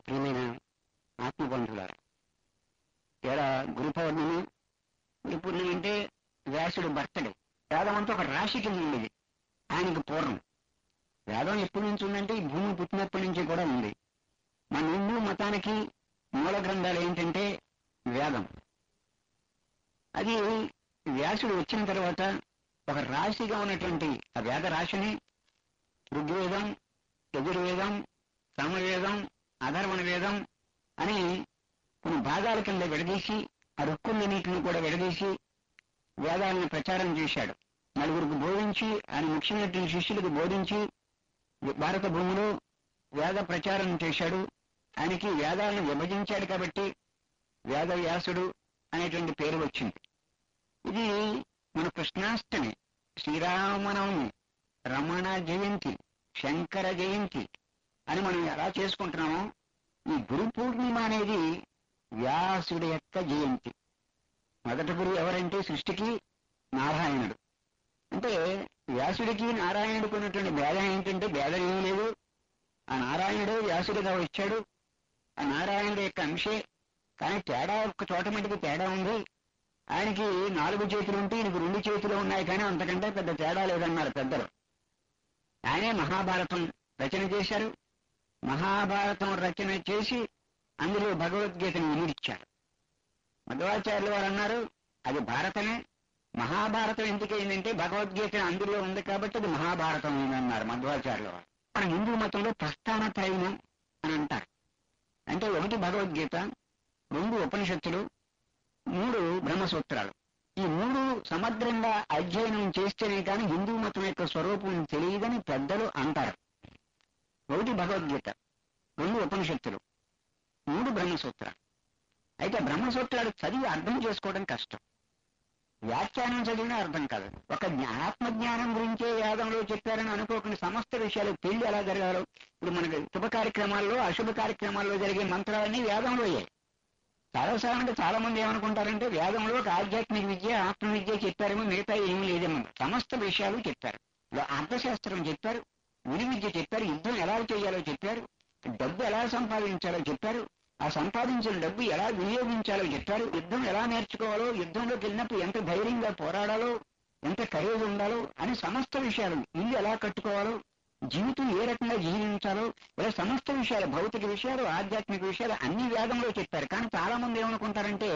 ప్రియమైన ఆత్మబంధువులారా ఇలా గురు పౌర్ణమి గురు పూర్ణిమ అంటే వ్యాసుడు బర్త్డే వేదం అంతా ఒక రాశి కింద ఉండేది ఆయనకి పూర్వం వేదం ఎప్పటి నుంచి ఉందంటే ఈ భూమి పుట్టినప్పటి నుంచి కూడా ఉంది మన హిందూ మతానికి మూల గ్రంథాలు ఏంటంటే వేదం అది వ్యాసుడు వచ్చిన తర్వాత ఒక రాశిగా ఉన్నటువంటి ఆ వేద రాశిని ఋగ్వేదం యజుర్వేదం సామవేదం అధర్వణ వేదం అని కొన్ని భాగాల కింద విడదీసి ఆ రుక్కులన్నింటిని కూడా విడదీసి వేదాలను ప్రచారం చేశాడు నలుగురికి బోధించి ఆయన ముఖ్యమైనటువంటి శిష్యులకు బోధించి భారత భూమిలో వేద ప్రచారం చేశాడు ఆయనకి వేదాలను విభజించాడు కాబట్టి వేద వ్యాసుడు అనేటువంటి పేరు వచ్చింది ఇది మన కృష్ణాష్టమి శ్రీరామనవమి రమణ జయంతి శంకర జయంతి అని మనం ఎలా చేసుకుంటున్నామో ఈ గురు పూర్ణిమ అనేది వ్యాసుడి యొక్క జయంతి మొదటి గురువు ఎవరంటే సృష్టికి నారాయణుడు అంటే వ్యాసుడికి నారాయణుడికి ఉన్నటువంటి భేదం ఏంటంటే భేదం ఏమీ లేదు ఆ నారాయణుడు వ్యాసుడిగా వచ్చాడు ఆ నారాయణుడి యొక్క అంశే కానీ తేడా ఒక్క చోట మటుకు తేడా ఉంది ఆయనకి నాలుగు చేతులు ఉంటే ఈయనకు రెండు చేతులు ఉన్నాయి కానీ అంతకంటే పెద్ద తేడా లేదన్నారు పెద్దలు ఆయనే మహాభారతం రచన చేశారు మహాభారతం రచన చేసి అందులో భగవద్గీతను వినిడిచ్చారు మధ్వాచార్యులు వారు అన్నారు అది భారతమే మహాభారతం ఎందుకైందంటే భగవద్గీత అందులో ఉంది కాబట్టి అది మహాభారతం అయిందన్నారు మధ్వాచార్యులు వారు మన హిందూ మతంలో ప్రస్థాన త్రయము అని అంటారు అంటే ఒకటి భగవద్గీత రెండు ఉపనిషత్తులు మూడు బ్రహ్మసూత్రాలు ఈ మూడు సమగ్రంగా అధ్యయనం చేస్తేనే కానీ హిందూ మతం యొక్క స్వరూపం తెలియదని పెద్దలు అంటారు ఒకటి భగవద్గీత రెండు ఉపనిషత్తులు మూడు బ్రహ్మసూత్రాలు అయితే బ్రహ్మసూత్రాలు చదివి అర్థం చేసుకోవడం కష్టం వ్యాఖ్యానం చదివినా అర్థం కాదు ఒక ఆత్మజ్ఞానం గురించే వేదంలో చెప్పారని అనుకోకుండా సమస్త విషయాలు పెళ్లి ఎలా జరగాలో ఇప్పుడు మనకి శుభ కార్యక్రమాల్లో అశుభ కార్యక్రమాల్లో జరిగే మంత్రాలన్నీ వేదంలో అయ్యాయి సర్వసాధారణంగా చాలా మంది ఏమనుకుంటారంటే వేదంలో ఒక ఆధ్యాత్మిక విద్య ఆత్మ విద్య చెప్పారేమో మిగతా ఏమీ లేదేమో సమస్త విషయాలు చెప్పారు అర్థశాస్త్రం చెప్పారు విని విద్య చెప్పారు యుద్ధం ఎలా చేయాలో చెప్పారు డబ్బు ఎలా సంపాదించాలో చెప్పారు ఆ సంపాదించిన డబ్బు ఎలా వినియోగించాలో చెప్పారు యుద్ధం ఎలా నేర్చుకోవాలో యుద్ధంలోకి వెళ్ళినప్పుడు ఎంత ధైర్యంగా పోరాడాలో ఎంత ఖరీదు ఉండాలో అని సమస్త విషయాలు ఇల్లు ఎలా కట్టుకోవాలో జీవితం ఏ రకంగా జీవించాలో ఇలా సమస్త విషయాలు భౌతిక విషయాలు ఆధ్యాత్మిక విషయాలు అన్ని వేదంలో చెప్పారు కానీ చాలా మంది ఏమనుకుంటారంటే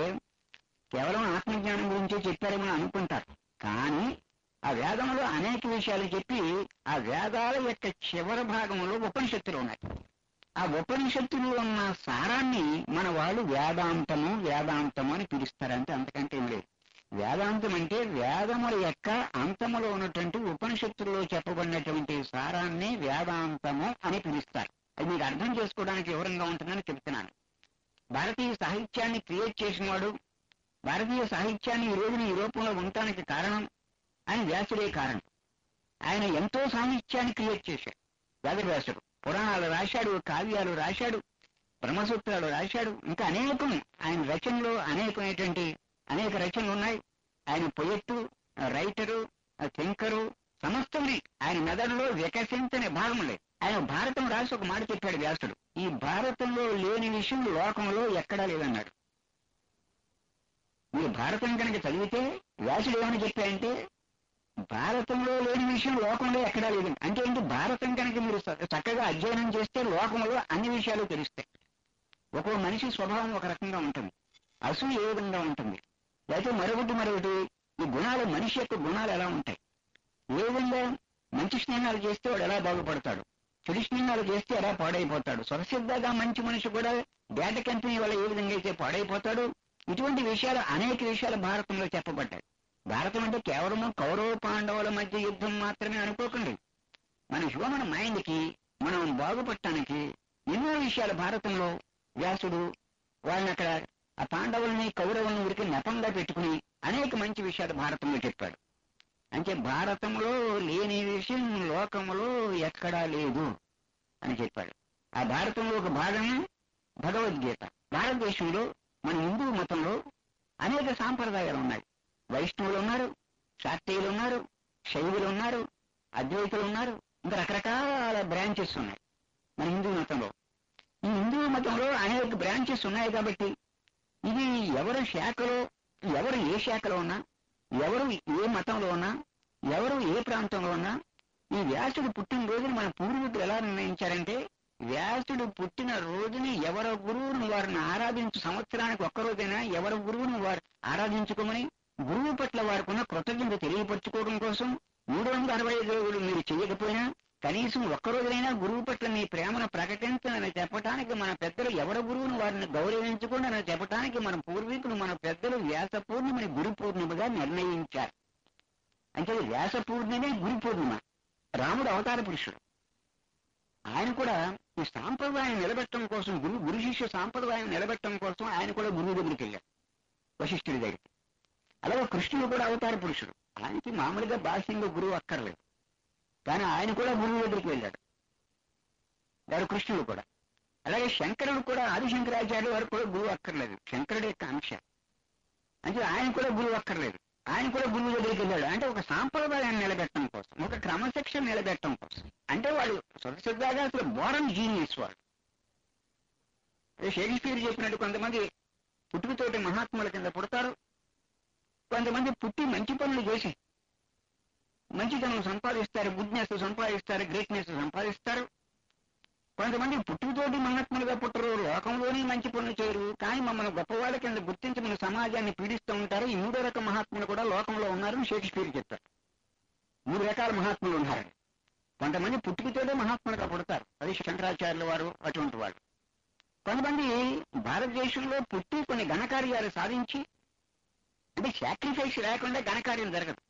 కేవలం ఆత్మజ్ఞానం గురించే చెప్పారేమో అనుకుంటారు కానీ ఆ వేదంలో అనేక విషయాలు చెప్పి ఆ వేదాల యొక్క చివరి భాగంలో ఉపనిషత్తులు ఉన్నాయి ఆ ఉపనిషత్తులో ఉన్న సారాన్ని మన వాళ్ళు వేదాంతము వేదాంతము అని పిలుస్తారంటే అంతకంటే ఏం లేదు వేదాంతం అంటే వేదముల యొక్క అంతములో ఉన్నటువంటి ఉపనిషత్తుల్లో చెప్పబడినటువంటి సారాన్ని వేదాంతము అని పిలుస్తారు అది మీకు అర్థం చేసుకోవడానికి వివరంగా ఉంటుందని చెప్తున్నాను భారతీయ సాహిత్యాన్ని క్రియేట్ చేసిన వాడు భారతీయ సాహిత్యాన్ని ఈ రోజున ఈ రూపంలో ఉండటానికి కారణం ఆయన వ్యాసుడే కారణం ఆయన ఎంతో సాహిత్యాన్ని క్రియేట్ చేశాడు వేదవ్యాసుడు పురాణాలు రాశాడు కావ్యాలు రాశాడు బ్రహ్మసూత్రాలు రాశాడు ఇంకా అనేకం ఆయన రచనలో అనేకమైనటువంటి అనేక రచనలు ఉన్నాయి ఆయన పొయెట్టు రైటరు థింకరు సమస్తమే ఆయన మెదడులో వికసించని భాగం లేదు ఆయన భారతం రాసి ఒక మాట చెప్పాడు వ్యాసుడు ఈ భారతంలో లేని విషయం లోకంలో ఎక్కడా లేదన్నాడు మీరు భారతం కనుక చదివితే వ్యాసుడు ఏమని చెప్పాయంటే భారతంలో లేని విషయం లోకంలో ఎక్కడా లేదు అంటే ఏంటి భారతం కనుక మీరు చక్కగా అధ్యయనం చేస్తే లోకంలో అన్ని విషయాలు తెలుస్తాయి ఒక్కో మనిషి స్వభావం ఒక రకంగా ఉంటుంది అసూయ ఏ విధంగా ఉంటుంది లేకపోతే మరొకటి మరొకటి ఈ గుణాలు మనిషి యొక్క గుణాలు ఎలా ఉంటాయి ఏ విధంగా మంచి స్నేహాలు చేస్తే వాడు ఎలా బాగుపడతాడు చెడు స్నేహాలు చేస్తే ఎలా పాడైపోతాడు స్వరసిద్ధంగా మంచి మనిషి కూడా డేట కంపెనీ వల్ల ఏ విధంగా అయితే పాడైపోతాడు ఇటువంటి విషయాలు అనేక విషయాలు భారతంలో చెప్పబడ్డాయి భారతం అంటే కేవలం కౌరవ పాండవుల మధ్య యుద్ధం మాత్రమే అనుకోకండి మన హ్యూమన్ మైండ్ కి మనం బాగుపడటానికి ఎన్నో విషయాలు భారతంలో వ్యాసుడు వాళ్ళని అక్కడ ఆ పాండవుల్ని కౌరవుల్ని ఉరికి నెపంగా పెట్టుకుని అనేక మంచి విషయాలు భారతంలో చెప్పాడు అంటే భారతంలో లేని విషయం లోకంలో ఎక్కడా లేదు అని చెప్పాడు ఆ భారతంలో ఒక భాగం భగవద్గీత భారతదేశంలో మన హిందూ మతంలో అనేక సాంప్రదాయాలు ఉన్నాయి వైష్ణవులు ఉన్నారు శాక్తీయులు ఉన్నారు శైవులు ఉన్నారు అద్వైతులు ఉన్నారు ఇంకా రకరకాల బ్రాంచెస్ ఉన్నాయి మన హిందూ మతంలో ఈ హిందూ మతంలో అనేక బ్రాంచెస్ ఉన్నాయి కాబట్టి ఇది ఎవరు శాఖలో ఎవరు ఏ శాఖలో ఉన్నా ఎవరు ఏ మతంలో ఉన్నా ఎవరు ఏ ప్రాంతంలో ఉన్నా ఈ వ్యాసుడు పుట్టిన రోజుని మన పూర్వీకులు ఎలా నిర్ణయించారంటే వ్యాసుడు పుట్టిన రోజుని ఎవరి గురువుని వారిని ఆరాధించు సంవత్సరానికి ఒక్క రోజైనా ఎవరి గురువుని వారు ఆరాధించుకోమని గురువు పట్ల వారికి ఉన్న కృతజ్ఞత తెలియపరచుకోవడం కోసం మూడు వందల అరవై ఐదు రోజులు మీరు చేయకపోయినా కనీసం ఒక్క రోజులైనా గురువు పట్ల మీ ప్రేమను ప్రకటించాలని చెప్పడానికి మన పెద్దలు ఎవరి గురువును వారిని గౌరవించకుండా అని చెప్పడానికి మన పూర్వీకులు మన పెద్దలు వ్యాస పూర్ణిమని గురు పూర్ణిమగా నిర్ణయించారు అంటే వ్యాస పూర్ణిమే గురు పూర్ణిమ రాముడు అవతార పురుషుడు ఆయన కూడా ఈ సాంప్రదాయం నిలబెట్టడం కోసం గురు గురు శిష్య సాంప్రదాయం నిలబెట్టడం కోసం ఆయన కూడా గురువు దగ్గరికి వెళ్ళారు వశిష్ఠుడి దగ్గరికి అలాగే కృష్ణుడు కూడా అవతార పురుషుడు ఆయనకి మామూలుగా బాహ్యంగా గురువు అక్కర్లేదు కానీ ఆయన కూడా గురువు దగ్గరికి వెళ్ళాడు వారు కృష్ణుడు కూడా అలాగే శంకరుడు కూడా ఆదిశంకరాచార్య వారు కూడా గురువు అక్కర్లేదు శంకరుడు యొక్క అంశ అంటే ఆయన కూడా గురువు అక్కర్లేదు ఆయన కూడా గురువు దగ్గరికి వెళ్ళాడు అంటే ఒక సాంప్రదాయాన్ని నిలబెట్టడం కోసం ఒక క్రమశిక్షణ నిలబెట్టడం కోసం అంటే వాళ్ళు స్వతసిద్ధంగా అసలు బోరన్ జీనియస్ వాడు అదే షేక్స్పియర్ చెప్పినట్టు కొంతమంది పుట్టుకతోటి మహాత్ముల కింద పుడతారు కొంతమంది పుట్టి మంచి పనులు చేసి మంచితనం సంపాదిస్తారు గుడ్నెస్ సంపాదిస్తారు గ్రేట్నెస్ సంపాదిస్తారు కొంతమంది పుట్టుకతోటి మహాత్ములుగా పుట్టరు లోకంలోనే మంచి పనులు చేయరు కానీ మమ్మల్ని గొప్పవాళ్ళ కింద గుర్తించి మన సమాజాన్ని పీడిస్తూ ఉంటారు ఈ మూడో రకం మహాత్ములు కూడా లోకంలో ఉన్నారని షేక్స్పియర్ చెప్తారు మూడు రకాల మహాత్ములు ఉన్నారు కొంతమంది పుట్టుకతోటే మహాత్ములుగా పుడతారు అది శంకరాచార్యుల వారు అటువంటి వాడు కొంతమంది భారతదేశంలో పుట్టి కొన్ని ఘనకార్యాలు సాధించి అంటే సాక్రిఫైస్ లేకుండా ఘనకార్యం జరగదు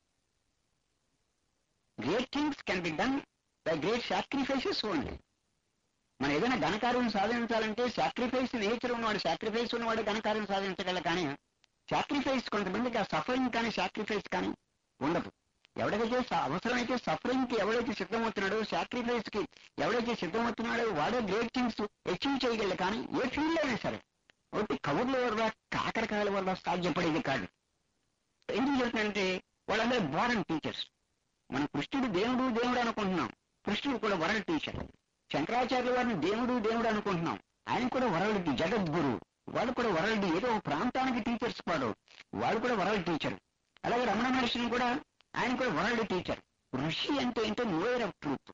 great things can be done by great sacrifices only మనం ఏదైనా ఘనకార్యం సాధించాలంటే సాక్రిఫైస్ నేచర్ ఉన్నవాడు సాక్రిఫైస్ ఉన్నవాడు ఘనకార్యం సాధించగల కానీ సాక్రిఫైస్ కొంతమందికి ఆ సఫరింగ్ కానీ సాక్రిఫైస్ కానీ ఉండదు ఎవడైతే స- అవసరమైతే సఫరింగ్ కి ఎవడైతే సిద్ధమవుతున్నాడో సాక్రిఫైస్ కి ఎవడైతే సిద్ధమవుతున్నాడో వాడే గ్రేట్ థింగ్స్ అచీవ్ చేయగలడు కానీ ఏ ఫీల్డ్ అయినా సరే ఒకటి కబుర్ల వల్ల కాకరకాయల వల్ల సాధ్యపడేది కాదు ఎందుకు చెప్తానంటే వాళ్ళందరూ బోరన్ టీచర్స్ మన కృష్ణుడు దేవుడు దేవుడు అనుకుంటున్నాం కృష్ణుడు కూడా వరల్డ్ టీచర్ శంకరాచార్య వారిని దేవుడు దేవుడు అనుకుంటున్నాం ఆయన కూడా వరల్డ్ జగద్గురు వాళ్ళు కూడా వరల్డ్ ఏదో ఒక ప్రాంతానికి టీచర్స్ వాడు వాళ్ళు కూడా వరల్డ్ టీచర్ అలాగే రమణ మహర్షిని కూడా ఆయన కూడా వరల్డ్ టీచర్ ఋషి అంటే ఏంటో నోయర్ ఆఫ్ ట్రూత్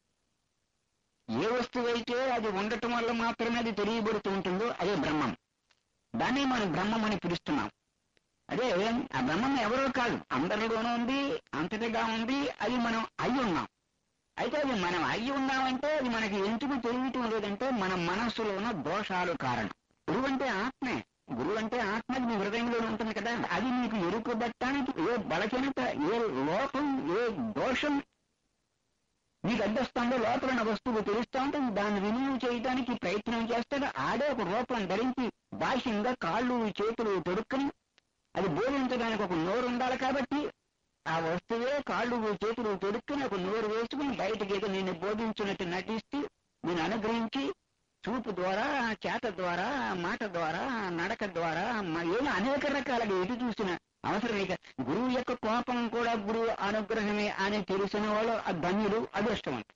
ఏ వస్తువు అయితే అది ఉండటం వల్ల మాత్రమే అది తెలియబడుతూ ఉంటుందో అదే బ్రహ్మం దాన్ని మనం బ్రహ్మం అని పిలుస్తున్నాం అదే ఆ బ్రహ్మం ఎవరో కాదు అందరిలోనూ ఉంది అంతటిగా ఉంది అది మనం అయి ఉన్నాం అయితే అది మనం అయి ఉన్నామంటే అది మనకి ఎందుకు తెలియటం లేదంటే మన మనస్సులో ఉన్న దోషాలు కారణం గురువు అంటే ఆత్మే గురువు అంటే ఆత్మ అది మీ హృదయంలో ఉంటుంది కదా అది మీకు ఎరుకుబట్టడానికి ఏ బలహీనత ఏ లోపం ఏ దోషం మీకు అడ్డొస్తుందో లోపల ఉన్న వస్తువు తెలుస్తూ ఉంటే దాన్ని రిమూవ్ చేయడానికి ప్రయత్నం చేస్తాడు ఆడే ఒక రూపం ధరించి బాహ్యంగా కాళ్ళు చేతులు తొడుక్కుని అది బోధించడానికి ఒక నోరు ఉండాలి కాబట్టి ఆ వస్తువే కాళ్ళు చేతులు తొడుక్కుని ఒక నోరు వేసుకుని బయటకి ఏదో నేను బోధించినట్టు నటిస్తూ నేను అనుగ్రహించి చూపు ద్వారా చేత ద్వారా మాట ద్వారా నడక ద్వారా మ- ఏదో అనేక రకాలుగా ఎటు చూసిన అవసరం ఇక గురువు యొక్క కోపం కూడా గురువు అనుగ్రహమే అని తెలిసిన వాళ్ళు ఆ ధన్యులు అదృష్టవంతులు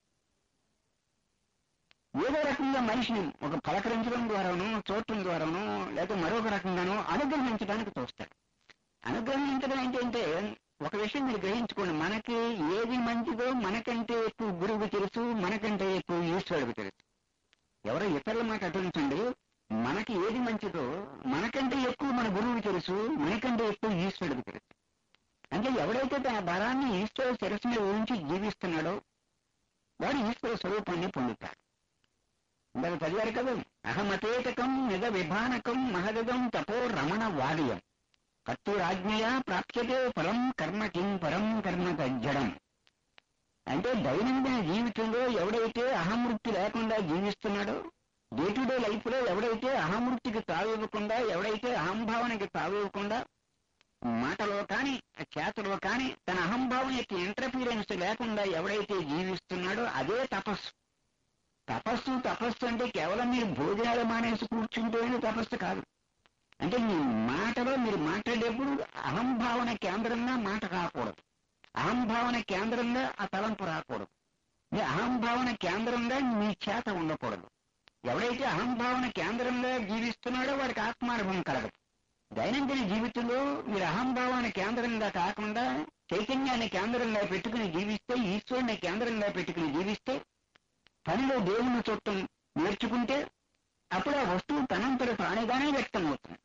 ఏదో రకంగా మనిషిని ఒక పలకరించడం ద్వారానో చూడటం ద్వారానో లేదా మరొక రకంగానో అనుగ్రహించడానికి చూస్తాడు అనుగ్రహించడం ఏంటంటే ఒక విషయం మీరు గ్రహించుకోండి మనకి ఏది మంచిదో మనకంటే ఎక్కువ గురువుకు తెలుసు మనకంటే ఎక్కువ ఈశ్వరుడికి తెలుసు ఎవరో ఇతరుల మాట అటుంచండి మనకి ఏది మంచిదో మనకంటే ఎక్కువ మన గురువుకి తెలుసు మనకంటే ఎక్కువ ఈశ్వరుడికి తెలుసు అంటే ఎవడైతే తన బలాన్ని ఈశ్వర శిరస్సు మీద ఊహించి జీవిస్తున్నాడో వాడు ఈశ్వర స్వరూపాన్ని పొందుతాడు ఇందాక చదివారు కదా అహమతేటకం నిజ విభానకం మహదం తపో రమణ వాడియం కర్తూరాజ్ఞయా ప్రాప్యతే ఫలం కర్మ కిం పరం కర్మ తజ్జడం అంటే దైనందిన జీవితంలో ఎవడైతే అహమృతి లేకుండా జీవిస్తున్నాడో డే టు డే లైఫ్ లో ఎవడైతే అహమృతికి తావివ్వకుండా ఎవడైతే అహంభావనకి తావివ్వకుండా మాటలో కానీ చేతలో కానీ తన అహంభావం యొక్క ఇంటర్ఫీరెన్స్ లేకుండా ఎవడైతే జీవిస్తున్నాడో అదే తపస్సు తపస్సు తపస్సు అంటే కేవలం మీరు భోజనాలు మానేసి కూర్చుంటేనే తపస్సు కాదు అంటే మీ మాటలో మీరు మాట్లాడేప్పుడు అహంభావన కేంద్రంగా మాట రాకూడదు అహంభావన కేంద్రంగా ఆ తలంపు రాకూడదు మీ అహంభావన కేంద్రంగా మీ చేత ఉండకూడదు ఎవడైతే అహంభావన కేంద్రంగా జీవిస్తున్నాడో వాడికి ఆత్మానుభవం కలగదు దైనందిన జీవితంలో మీరు అహంభావాన్ని కేంద్రంగా కాకుండా చైతన్యాన్ని కేంద్రంగా పెట్టుకుని జీవిస్తే ఈశ్వరుని కేంద్రంగా పెట్టుకుని జీవిస్తే పనిలో దేవుని చుట్టం నేర్చుకుంటే అప్పుడు ఆ వస్తువు తనంతట తానుగానే వ్యక్తం అవుతుంది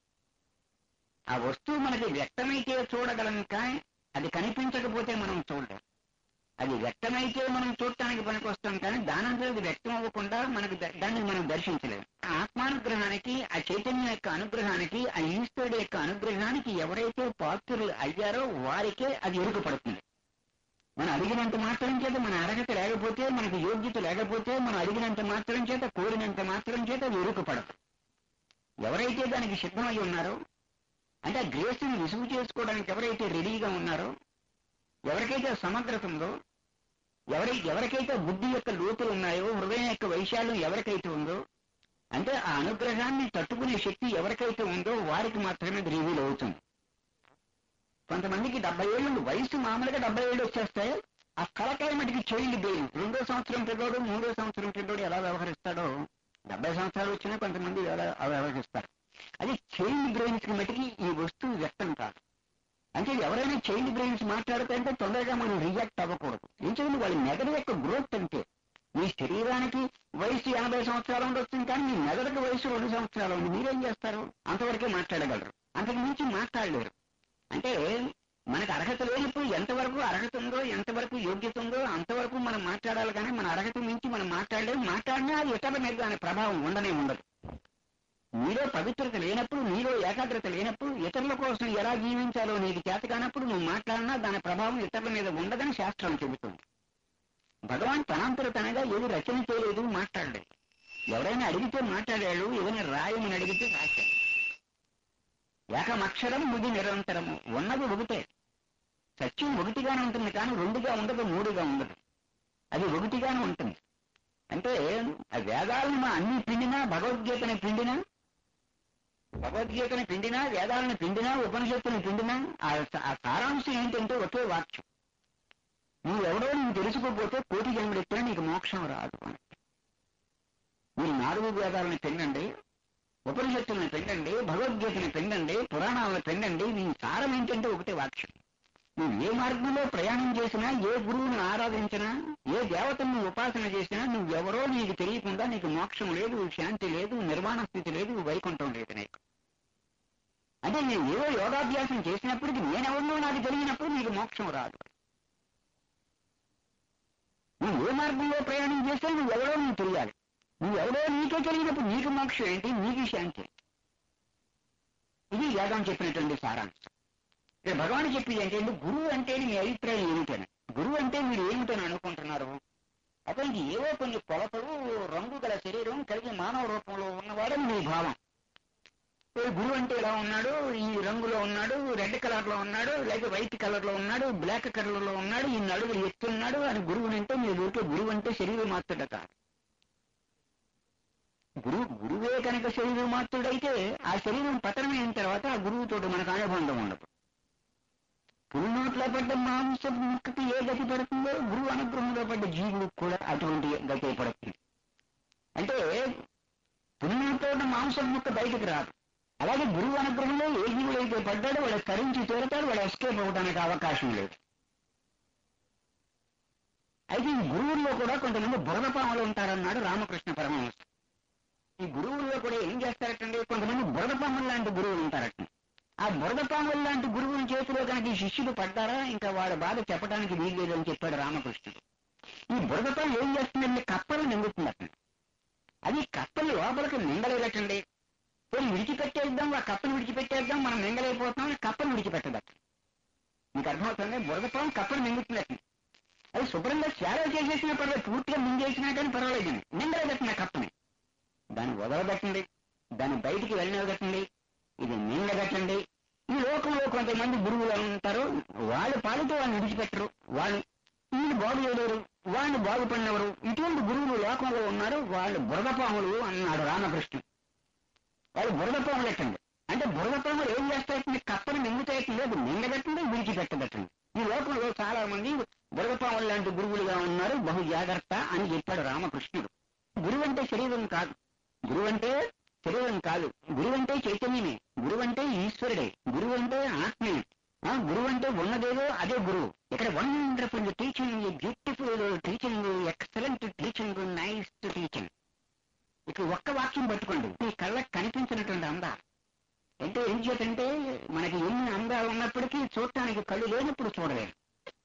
ఆ వస్తువు మనకి వ్యక్తమైతే చూడగలం కానీ అది కనిపించకపోతే మనం చూడలేం అది వ్యక్తమైతే మనం చూడటానికి పనికొస్తాం కానీ దానంతా అది వ్యక్తం అవ్వకుండా మనకు ద- దాన్ని మనం దర్శించలేము ఆ ఆత్మానుగ్రహానికి ఆ చైతన్యం యొక్క అనుగ్రహానికి ఆ ఈశ్వరుడు యొక్క అనుగ్రహానికి ఎవరైతే పాత్రులు అయ్యారో వారికే అది ఎరుక పడుతుంది మనం అడిగినంత మాత్రం చేత మన అర్హత లేకపోతే మనకు యోగ్యత లేకపోతే మనం అడిగినంత మాత్రం చేత కోరినంత మాత్రం చేత అది ఎరుక పడదు ఎవరైతే దానికి సిద్ధమై ఉన్నారో అంటే ఆ గ్రేస్ని రిసీవ్ చేసుకోవడానికి ఎవరైతే రెడీగా ఉన్నారో ఎవరికైతే సమగ్రత ఉందో ఎవరి ఎవరికైతే బుద్ధి యొక్క లోతులు ఉన్నాయో హృదయం యొక్క వైశాల్యం ఎవరికైతే ఉందో అంటే ఆ అనుగ్రహాన్ని తట్టుకునే శక్తి ఎవరికైతే ఉందో వారికి మాత్రమే అది రివీల్ అవుతుంది కొంతమందికి డెబ్బై ఏళ్ళు వయసు మామూలుగా డెబ్బై ఏళ్ళు వచ్చేస్తాయి ఆ కలకాయ మటుకి చైల్డ్ బ్రెయిన్ రెండో సంవత్సరం పిల్లోడు మూడో సంవత్సరం పిల్లోడు ఎలా వ్యవహరిస్తాడో డెబ్బై సంవత్సరాలు వచ్చినా కొంతమంది ఎలా వ్యవహరిస్తారు అది చైల్డ్ బ్రెయిన్స్ కి మటుకి ఈ వస్తువు వ్యక్తం కాదు అంటే ఎవరైనా చైల్డ్ బ్రెయిన్స్ మాట్లాడుతుంటే తొందరగా మనం రియాక్ట్ అవ్వకూడదు ఎందుకంటే వాళ్ళ మెదడు యొక్క గ్రోత్ అంటే మీ శరీరానికి వయసు ఎనభై సంవత్సరాలు ఉండొచ్చు కానీ మీ మెదడుకి వయసు రెండు సంవత్సరాలు ఉంది మీరేం చేస్తారు అంతవరకే మాట్లాడగలరు అంతకు మించి మాట్లాడలేరు అంటే మనకు అర్హత లేనప్పుడు ఎంతవరకు అర్హత ఉందో ఎంతవరకు యోగ్యత ఉందో అంతవరకు మనం మాట్లాడాలి కానీ మన అర్హత మించి మనం మాట్లాడలేము మాట్లాడినా అది ఇతరుల మీద దాని ప్రభావం ఉండనే ఉండదు నీలో పవిత్రత లేనప్పుడు నీలో ఏకాగ్రత లేనప్పుడు ఇతరుల కోసం ఎలా జీవించాలో నీకు చేత కానప్పుడు నువ్వు మాట్లాడినా దాని ప్రభావం ఇతరుల మీద ఉండదని శాస్త్రం చెబుతుంది భగవాన్ తనంతర తనగా ఏది రచన చేయలేదు మాట్లాడలేదు ఎవరైనా అడిగితే మాట్లాడాడు ఏదైనా రాయమని అడిగితే రాశాడు ఏకమక్షరం ముది నిరంతరము ఉన్నది ఒకటే సత్యం ఒకటిగానే ఉంటుంది కానీ రెండుగా ఉండదు మూడుగా ఉండదు అది ఒకటిగానే ఉంటుంది అంటే ఆ వేదాలను మా అన్ని పిండినా భగవద్గీతని పిండినా భగవద్గీతని పిండినా వేదాలను పిండినా ఉపనిషత్తుని పిండినా ఆ స- ఆ సారాంశం ఏంటంటే ఒకే వాక్యం నువ్వు ఎవడో నువ్వు తెలుసుకోకపోతే కోటి జన్మలెత్తినా నీకు మోక్షం రాదు అని మీరు నాలుగు వేదాలను పెండండి ఉపనిషత్తులను పెండండి భగవద్గీతని పెండండి పురాణాలను పెండండి మీ సారం ఏంటంటే ఒకటే వాక్యం నువ్వు ఏ మార్గంలో ప్రయాణం చేసినా ఏ గురువుని ఆరాధించినా ఏ దేవతను నువ్వు ఉపాసన చేసినా నువ్వెవరో నీకు తెలియకుండా నీకు మోక్షం లేదు శాంతి లేదు నిర్మాణ స్థితి లేదు వైకుంఠం లేదు నీకు అంటే నేను ఏదో యోగాభ్యాసం చేసినప్పటికీ నేనెవరినో నాకు తెలియనప్పుడు నీకు మోక్షం రాదు నువ్వు ఏ మార్గంలో ప్రయాణం చేస్తే నువ్వెవరో నీకు తెలియాలి నువ్వెవరో నీకే తెలియనప్పుడు నీకు మోక్షం ఏంటి నీకు శాంతి ఏంటి? ఇది వేదం చెప్పినటువంటి సారాంశం ఇక్కడ భగవాన్ చెప్పేది ఏంటంటే గురువు అంటే మీ అభిప్రాయం ఏమిటని గురువు అంటే మీరు ఏమిటని అనుకుంటున్నారు అతనికి ఏవో కొన్ని కొలతలు రంగు గల శరీరం కలిగి మానవ రూపంలో ఉన్నవాడని మీ భావం ఏ గురువు అంటే ఇలా ఉన్నాడు ఈ రంగులో ఉన్నాడు రెడ్ కలర్ లో ఉన్నాడు లేక వైట్ కలర్ లో ఉన్నాడు బ్లాక్ కలర్ లో ఉన్నాడు ఈ నడుగులు ఎత్తున్నాడు అని గురువుని అంటే మీరు ఊరికే గురువు అంటే శరీరం మాత్రుడ కాదు గురువు గురువే కనుక శరీరం మాత్రుడైతే ఆ శరీరం పతనమైన తర్వాత ఆ గురువుతో మనకు అనుబంధం ఉండదు పులినోట్లో పడ్డ మాంసం ముక్కకి ఏ గతి పడుతుందో గురువు అనుగ్రహంలో పడ్డ జీవులకు కూడా అటువంటి గతి పడుతుంది అంటే పులినోట్లో ఉన్న మాంసం ముక్క బయటకు రాదు అలాగే గురువు అనుగ్రహంలో ఏ జీవుడు అయితే పడ్డాడో వాడు కరించి తీరతాడు వాడు ఎస్కేప్ అవ్వడానికి అవకాశం లేదు అయితే ఈ గురువుల్లో కూడా కొంతమంది బురదపాములు ఉంటారన్నాడు రామకృష్ణ పరమహంస ఈ గురువుల్లో కూడా ఏం చేస్తారటండి కొంతమంది బురదపాములు లాంటి గురువులు ఉంటారట ఆ బురదపాములు లాంటి గురువుని చేతిలో కనుక ఈ శిష్యుడు పడ్డారా ఇంకా వాడి బాధ చెప్పడానికి వీల్లేదు అని చెప్పాడు రామకృష్ణుడు ఈ బురదపాము ఏం చేస్తుందండి కప్పలు నిండుతుందట అది కప్పలు లోపలికి నిండలేదటండి పోయి విడిచిపెట్టేద్దాం ఆ కప్పను విడిచిపెట్టేద్దాం మనం మింగలేకపోతున్నాం అని కప్పను విడిచిపెట్టదట మీకు అర్థమవుతుంది బురదపాము కప్పను మింగుతున్నట్టు అది శుభ్రంగా సేవ చేసేసినా పర్వాలేదు పూర్తిగా మింగేసినా కానీ పర్వాలేదు మింగలేదట నా కప్పని దాన్ని వదలబెట్టండి దాన్ని బయటికి వెళ్ళనివ్వగట్టండి ఇది మింగగట్టండి ఈ లోకంలో కొంతమంది గురువులు ఉంటారు వాళ్ళు పాలతో వాళ్ళని విడిచిపెట్టరు వాళ్ళు వీళ్ళు బాగు చేయలేరు వాళ్ళు బాగుపడినవరు ఇటువంటి గురువులు లోకంలో ఉన్నారు వాళ్ళు బురదపాములు అన్నాడు రామకృష్ణ వాళ్ళు బురదపాములు ఎట్టండి అంటే బురదపాములు ఏం చేస్తాయంటే కప్పని మింగుతాయటం లేదు మింగబెట్టండి విడిచిపెట్టబెట్టండి ఈ లోకంలో చాలా మంది బురదపాములు లాంటి గురువులుగా ఉన్నారు బహు జాగ్రత్త అని చెప్పాడు రామకృష్ణుడు గురువు అంటే శరీరం కాదు గురువు అంటే శరీరం కాదు గురువు అంటే చైతన్యమే గురువు అంటే ఈశ్వరుడే గురువు అంటే ఆత్మే ఆ గురువు అంటే ఉన్నదేదో అదే గురువు ఇక్కడ wonderful teaching beautiful teaching excellent teaching nice teaching ఇక్కడ ఒక్క వాక్యం పట్టుకోండి మీ కళ్ళకి కనిపించినటువంటి అందాలు అంటే ఏం చేతంటే మనకి ఎన్ని అందాలు ఉన్నప్పటికీ చూడటానికి కళ్ళు లేనప్పుడు చూడలేము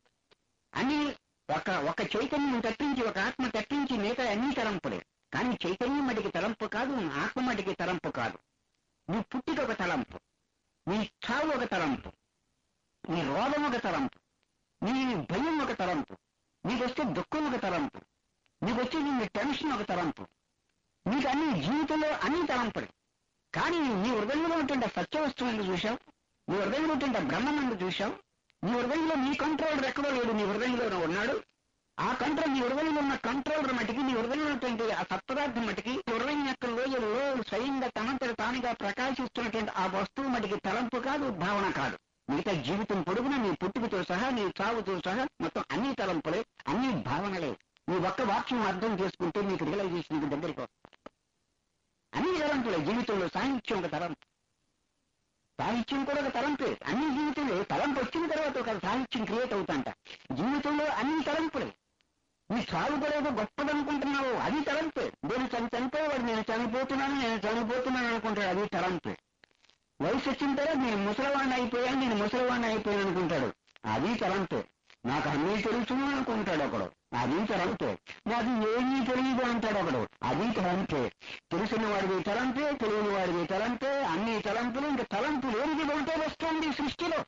అన్ని ఒక ఒక చైతన్యం తప్పించి ఒక ఆత్మ తప్పించి మిగతా అన్ని తలంపులే కానీ చైతన్యం మటుకి తలంపు కాదు ఆత్మ మటుకి తలంపు కాదు నీ పుట్టిక ఒక తలంపు నీ చావు ఒక తలంపు నీ రోగం ఒక తలంపు నీ భయం ఒక తలంపు నీకు వస్తే దుఃఖం ఒక తలంపు నీకు వచ్చే నీ టెన్షన్ ఒక తలంపు నీకు అన్ని జీవితంలో అన్ని తలంపులే కానీ నీ హృదయంలో ఉంటుండే సత్య వస్తువులను చూశావు నీ హృదయంలో ఉంటుండే బ్రహ్మమందు చూశావు నీ హృదయంలో నీ కంట్రోలర్ ఎక్కడో లేడు నీ హృదయంలో ఉన్నాడు ఆ కంట్రోల్ నీ హృదయంలో ఉన్న కంట్రోలర్ మటుకి నీ హృదయంలో ఉన్నటువంటి ఆ సత్పదార్థం మటుకి నీ హృదయం యొక్క లోయల్లో స్వయంగా తనంతట తానుగా ప్రకాశిస్తున్నటువంటి ఆ వస్తువు మటుకి తలంపు కాదు భావన కాదు మిగతా జీవితం పొడుగున నీ పుట్టుకతో సహా నీ చావుతో సహా మొత్తం అన్ని తలంపులే అన్ని భావనలే నీ ఒక్క వాక్యం అర్థం చేసుకుంటే నీకు రియలైజేషన్ నీకు దగ్గరికి వస్తుంది అన్ని తలంపులే జీవితంలో సాహిత్యం ఒక తలంపు సాహిత్యం కూడా ఒక తలంపే అన్ని జీవితంలో తలంపు వచ్చిన తర్వాత ఒక సాహిత్యం క్రియేట్ అవుతాంట జీవితంలో అన్ని తలంపులే నీ చావు కూడా ఏదో గొప్పదనుకుంటున్నావు అది తలంపే నేను చని చనిపోయేవాడు నేను చనిపోతున్నాను నేను చనిపోతున్నాను అనుకుంటాడు అది తలంపే వయసు వచ్చిన తర్వాత నేను ముసలివాడిని అయిపోయాను నేను ముసలివాడిని అయిపోయాను అనుకుంటాడు అది తలంపే నాకు అన్నీ తెలుసును అనుకుంటాడు ఒకడు అది తలంపే నాకు ఏమీ తెలియదు అంటాడు ఒకడు అది తలంపే తెలిసిన వాడిది తలంపే తెలియని వాడిది తలంపే అన్ని తలంపులు ఇంకా తలంపు లేనిది ఒకటే వస్తుంది ఈ సృష్టిలో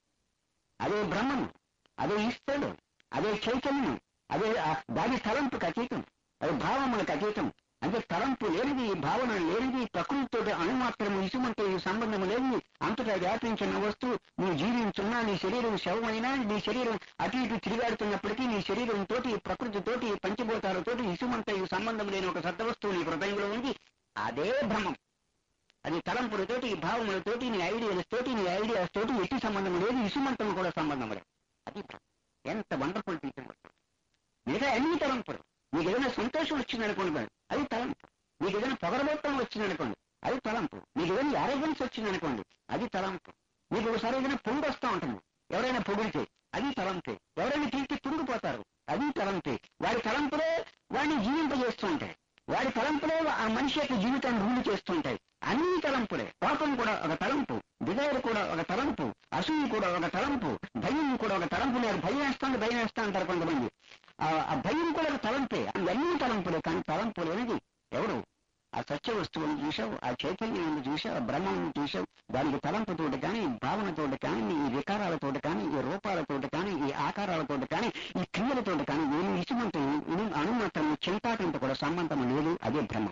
అదే బ్రహ్మం అదే ఈశ్వరుడు అదే చైతన్యం అదే ఆ- దాని తలంపుకి అతీతం అది భావములకు అతీతం అంటే తలంపు లేనిది భావన లేనిది ప్రకృతితో అణుమాత్రము ఇసుమంతో ఈ సంబంధం లేనిది అంతటా వ్యాపించిన వస్తువు నీ జీవించున్నా నీ శరీరం శవమైనా నీ శరీరం అటు ఇటు తిరిగాడుతున్నప్పటికీ నీ శరీరం తోటి ప్రకృతితోటి పంచభూతాలతోటి ఇసుమంత ఈ సంబంధం లేని ఒక సద్ద వస్తువు నీ హృదయంలో ఉంది అదే భ్రమం అది తలంపులతోటి భావములతోటి నీ ఐడియాస్ తోటి నీ ఐడియాస్ తోటి ఎట్టి సంబంధం లేదు ఇసుమంతం కూడా సంబంధం లేదు అది భ్రమం. ఎంత వండర్ఫుల్ టీచింగ్ మిగతా అన్ని తలంపులు మీకు ఏదైనా సంతోషం వచ్చిందనుకోండి అది తలంపు మీకు ఏదైనా పొగరబోట్టం వచ్చిందనుకోండి అది తలంపు మీకు ఏదైనా అరేగన్స్ వచ్చిందనుకోండి అది తలంపు మీకు ఒకసారి ఏదైనా పొంగు వస్తూ ఉంటుంది ఎవరైనా పొగిడితే అది తలంపే ఎవరైనా తిరిగి తుంగిపోతారు అది తలంపే వాడి తలంపులే వాడిని జీవింపజేస్తూ ఉంటాయి వాడి తలంపులే ఆ మనిషి యొక్క జీవితాన్ని రూలు చేస్తుంటాయి అన్ని తలంపులే కోపం కూడా ఒక తలంపు డిజైర్ కూడా ఒక తలంపు అసూయ కూడా ఒక తలంపు భయం కూడా ఒక తలంపు నేను భయం వేస్తాను భయం వేస్తా అంటారు కొంతమంది ఆ ఆ భయం కూడా ఒక తలంపే అన్ని తలంపులే కానీ తలంపు లేనిది ఎవరు ఆ సత్య వస్తువును చూసావు ఆ చైతన్యాన్ని చూసావు ఆ బ్రహ్మాన్ని చూసావు దానికి తలంపుతోటి కానీ భావనతోటి కానీ ఈ వికారాలతోటి కానీ ఈ రూపాలతోటి కానీ ఈ ఆకారాలతోటి కానీ ఈ క్రియలతోటి కానీ ఏమి ఇసుమంత అణుమాత్రం చింతాకంత కూడా సంబంధం లేదు అదే బ్రహ్మం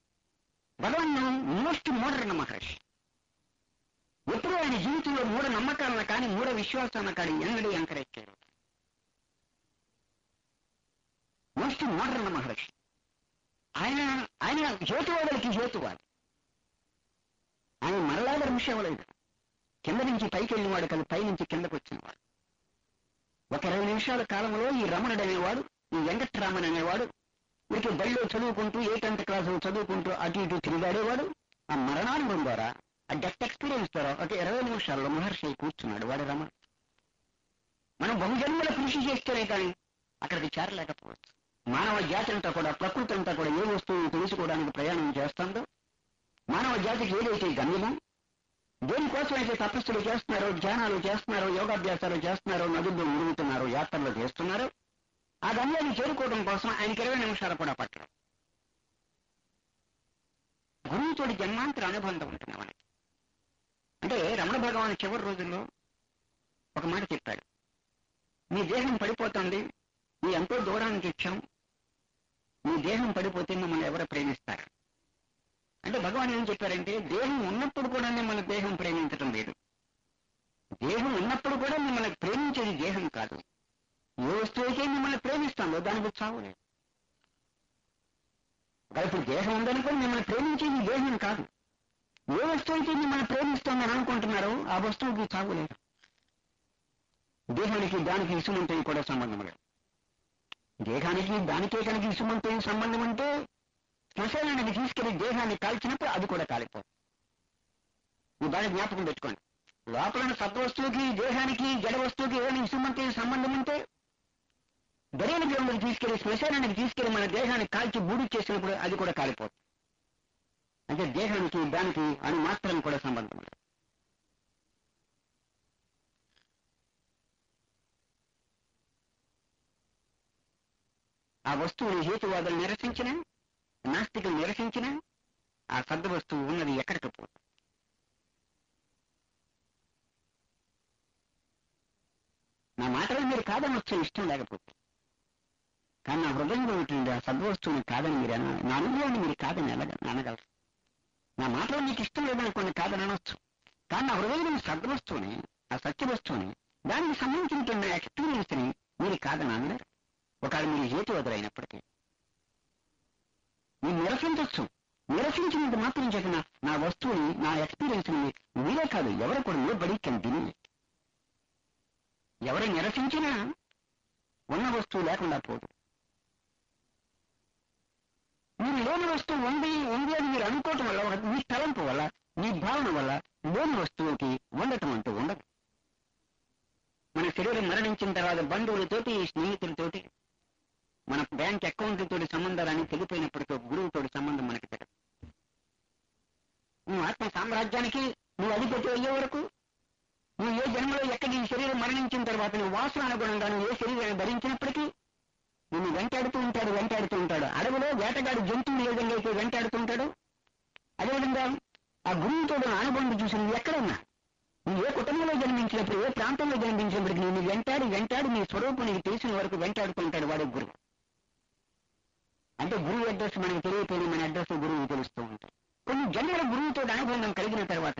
భగవాన్ మోస్ట్ మోడర్న్ మహర్షి ఎప్పుడు ఆయన జీవితంలో మూఢ నమ్మకాలను కానీ మూఢ విశ్వాసాలను కానీ ఎన్నడూ ఎంకరేజ్ చేయరు మోస్ట్ మోడర్న్ మహర్షి ఆయన ఆయన జ్యోతివాదులకి జ్యోతివాడు ఆయన మరలా ధర్మసేవలేదు కింద నుంచి పైకి వెళ్ళినవాడు కాదు పై నుంచి కిందకు వచ్చినవాడు ఒక ఇరవై నిమిషాల కాలంలో ఈ రమణుడు అనేవాడు ఈ వెంకట్రామన్ అనేవాడు వీరికి బడిలో చదువుకుంటూ ఏ టెన్త్ క్లాస్ చదువుకుంటూ అటు ఇటు తిరిగాడేవాడు ఆ మరణానుభవం ద్వారా ఆ డెత్ ఎక్స్పీరియన్స్ ద్వారా ఒక ఇరవై నిమిషాల్లో మహర్షి కూర్చున్నాడు వాడు రమణ మనం బహుజన్మల కృషి చేస్తేనే కానీ అక్కడికి చేరలేకపోవచ్చు మానవ జాతి అంతా కూడా ప్రకృతి అంతా కూడా ఏ వస్తువు తెలుసుకోవడానికి ప్రయాణం చేస్తుందో మానవ జాతికి ఏదైతే గమ్యమో దేనికోసం అయితే తపస్సులు చేస్తున్నారో ధ్యానాలు చేస్తున్నారో యోగాభ్యాసాలు చేస్తున్నారో నదుల్లో మురుగుతున్నారో యాత్రలు చేస్తున్నారో ఆ గమ్యాన్ని చేరుకోవడం కోసం ఆయనకి ఇరవై నిమిషాలు కూడా పట్టడం గురువుతోటి జన్మాంతర అనుబంధం ఉంటుంది మనకి అంటే రమణ భగవాన్ చివరి రోజుల్లో ఒక మాట చెప్పాడు మీ దేహం పడిపోతుంది మీ ఎంతో దూరానికి ఇచ్చాం మీ దేహం పడిపోతే మిమ్మల్ని ఎవరు ప్రేమిస్తారు అంటే భగవాన్ ఏం చెప్పారంటే దేహం ఉన్నప్పుడు కూడా మిమ్మల్ని దేహం ప్రేమించడం లేదు దేహం ఉన్నప్పుడు కూడా మిమ్మల్ని ప్రేమించేది దేహం కాదు ఏ వస్తువు అయితే మిమ్మల్ని ప్రేమిస్తుందో దానికి చావు లేదు ఒకవేళ ఇప్పుడు దేహం ఉందనుకోని మిమ్మల్ని ప్రేమించేది దేహం కాదు ఏ వస్తువు అయితే మిమ్మల్ని ప్రేమిస్తుందని అనుకుంటున్నారో ఆ వస్తువుకి చావు లేదు దేహానికి దానికి ఇసుమంతో కూడా సంబంధం లేదు దేహానికి దానికే కనుక ఇసుమంతో సంబంధం అంటే శ్మశానానికి తీసుకెళ్లి దేహాన్ని కాల్చినప్పుడు అది కూడా కాలిపోతుంది ఈ బాగా జ్ఞాపకం పెట్టుకోండి లోపల ఉన్న సద్వస్తువుకి దేహానికి జడ వస్తువుకి ఏమైనా ఇసుమంతే సంబంధం ఉంటే దరైన గ్రౌండ్కి తీసుకెళ్లి శ్మశానానికి తీసుకెళ్లి మన దేహాన్ని కాల్చి బూడి చేసినప్పుడు అది కూడా కాలిపోతుంది అంటే దేహానికి దానికి అను మాత్రం కూడా సంబంధం లేదు ఆ వస్తువుని హేతువాదులు నిరసించిన నాస్తికులు నిరసించిన ఆ సద్ద వస్తువు ఉన్నది ఎక్కడికి పోతుంది నా మాటలు మీరు కాదనొచ్చు ఇష్టం లేకపోతే కానీ నా హృదయంలో ఉంటుంది ఆ సద్వస్తువుని కాదని మీరు అన నా అనుభవాన్ని మీరు కాదని అనగ అనగలరు నా మాటలు మీకు ఇష్టం లేదనుకోండి కాదని అనొచ్చు కానీ నా హృదయంలో సద్వస్తువుని ఆ సత్య వస్తువుని దానికి సంబంధించిన ఎక్స్పీరియన్స్ ని మీరు కాదని అనలేరు ఒకవేళ మీరు హేతువదులైనప్పటికీ మీరు నిరసించవచ్చు నిరసించినంత మాత్రం చెప్పిన నా వస్తువుని నా ఎక్స్పీరియన్స్ ని మీరే కాదు ఎవరు కూడా నో బడీ కెన్ దిని ఎవరు నిరసించినా ఉన్న వస్తువు లేకుండా పోదు మీరు లేని వస్తువు ఉంది ఉంది అని మీరు అనుకోవటం వల్ల ఒక- మీ తలంపు వల్ల మీ భావన వల్ల లేని వస్తువుకి ఉండటం అంటూ ఉండదు మన శరీరం మరణించిన తర్వాత బంధువులతోటి స్నేహితులతోటి మన బ్యాంక్ అకౌంట్లతోటి సంబంధాలని తెలిపోయినప్పటికీ ఒక గురువుతోటి సంబంధం మనకి తెలియదు నువ్వు ఆత్మ సామ్రాజ్యానికి నువ్వు అధిపతి అయ్యే వరకు నువ్వు ఏ జన్మలో ఎక్కడ ఈ శరీరం మరణించిన తర్వాత నువ్వు వాసన అనుగుణంగా నువ్వు ఏ శరీరాన్ని ధరించినప్పటికీ నిన్ను వెంటాడుతూ ఉంటాడు వెంటాడుతూ ఉంటాడు అడవిలో వేటగాడు జంతువులు ఏ విధంగా అయితే వెంటాడుతూ ఉంటాడు అదేవిధంగా ఆ గురువుతో అనుబంధం చూసి నువ్వు ఎక్కడున్నా నువ్వు ఏ కుటుంబంలో జన్మించినప్పుడు ఏ ప్రాంతంలో జన్మించినప్పటికీ నేను వెంటాడి వెంటాడి నీ స్వరూపం నీకు తెలిసిన వరకు వెంటాడుతూ ఉంటాడు వాడు గురువు అంటే గురువు అడ్రస్ మనకి తెలియపోయిన మన అడ్రస్ గురువు తెలుస్తూ ఉంటాయి కొన్ని జన్మల గురువుతో అనుబంధం కలిగిన తర్వాత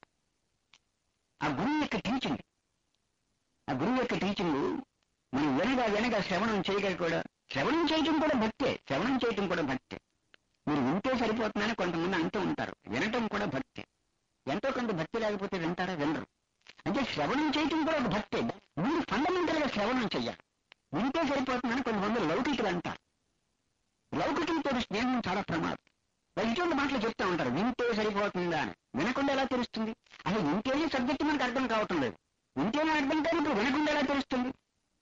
ఆ గురువు యొక్క టీచింగ్ ఆ గురువు యొక్క టీచింగ్ మనం వెనగా వెనక శ్రవణం చేయగల కూడా శ్రవణం చేయటం కూడా భక్తే శ్రవణం చేయటం కూడా భక్తే మీరు వింటే సరిపోతుందని కొంతమంది అంటూ ఉంటారు వినటం కూడా భక్తే ఎంతో కొంత భక్తి లేకపోతే వింటారా వినరు అంటే శ్రవణం చేయటం కూడా ఒక భక్తే మీరు ఫండమెంటల్ గా శ్రవణం చెయ్యాలి వింటే సరిపోతుందని కొంతమంది లౌకికులు అంటారు లౌకికులతో స్నేహం చాలా ప్రమాదం వాళ్ళు ఇటువంటి మాటలు చెప్తా ఉంటారు వింటే సరిపోతుందా అని వినకుండా ఎలా తెలుస్తుంది అసలు వింటేనే సబ్జెక్ట్ మనకు అర్థం కావటం లేదు వింటేనే అర్థం కాదు ఇప్పుడు వినకుండా ఎలా తెలుస్తుంది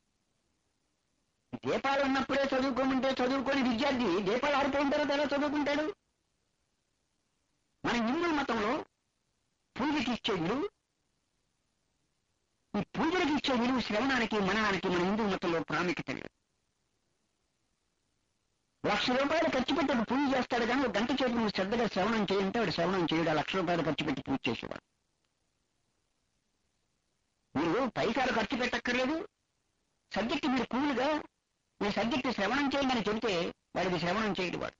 దీపాలు ఉన్నప్పుడే చదువుకోమంటే చదువుకొని విద్యార్థి దీపాలు ఆరిపోయిన తర్వాత ఎలా చదువుకుంటాడు మన హిందూ మతంలో పూజకి ఇచ్చే విలువ ఈ పూజలకు ఇచ్చే విలువ శ్రవణానికి మననానికి మన హిందూ మతంలో ప్రాముఖ్యత లేదు లక్ష రూపాయలు ఖర్చు పెట్టి వాడు పూజ చేస్తాడు కానీ ఒక గంట చేతి నువ్వు శ్రద్ధగా శ్రవణం చేయంటే వాడు శ్రవణం చేయడు ఆ లక్ష రూపాయలు ఖర్చు పెట్టి పూజ చేసేవాడు మీరు పైసలు ఖర్చు పెట్టక్కర్లేదు సబ్జెక్ట్ మీరు కూల్గా మీ సబ్జెక్ట్ శ్రవణం చేయండి అని చెబితే వాడికి శ్రవణం చేయడు వాడు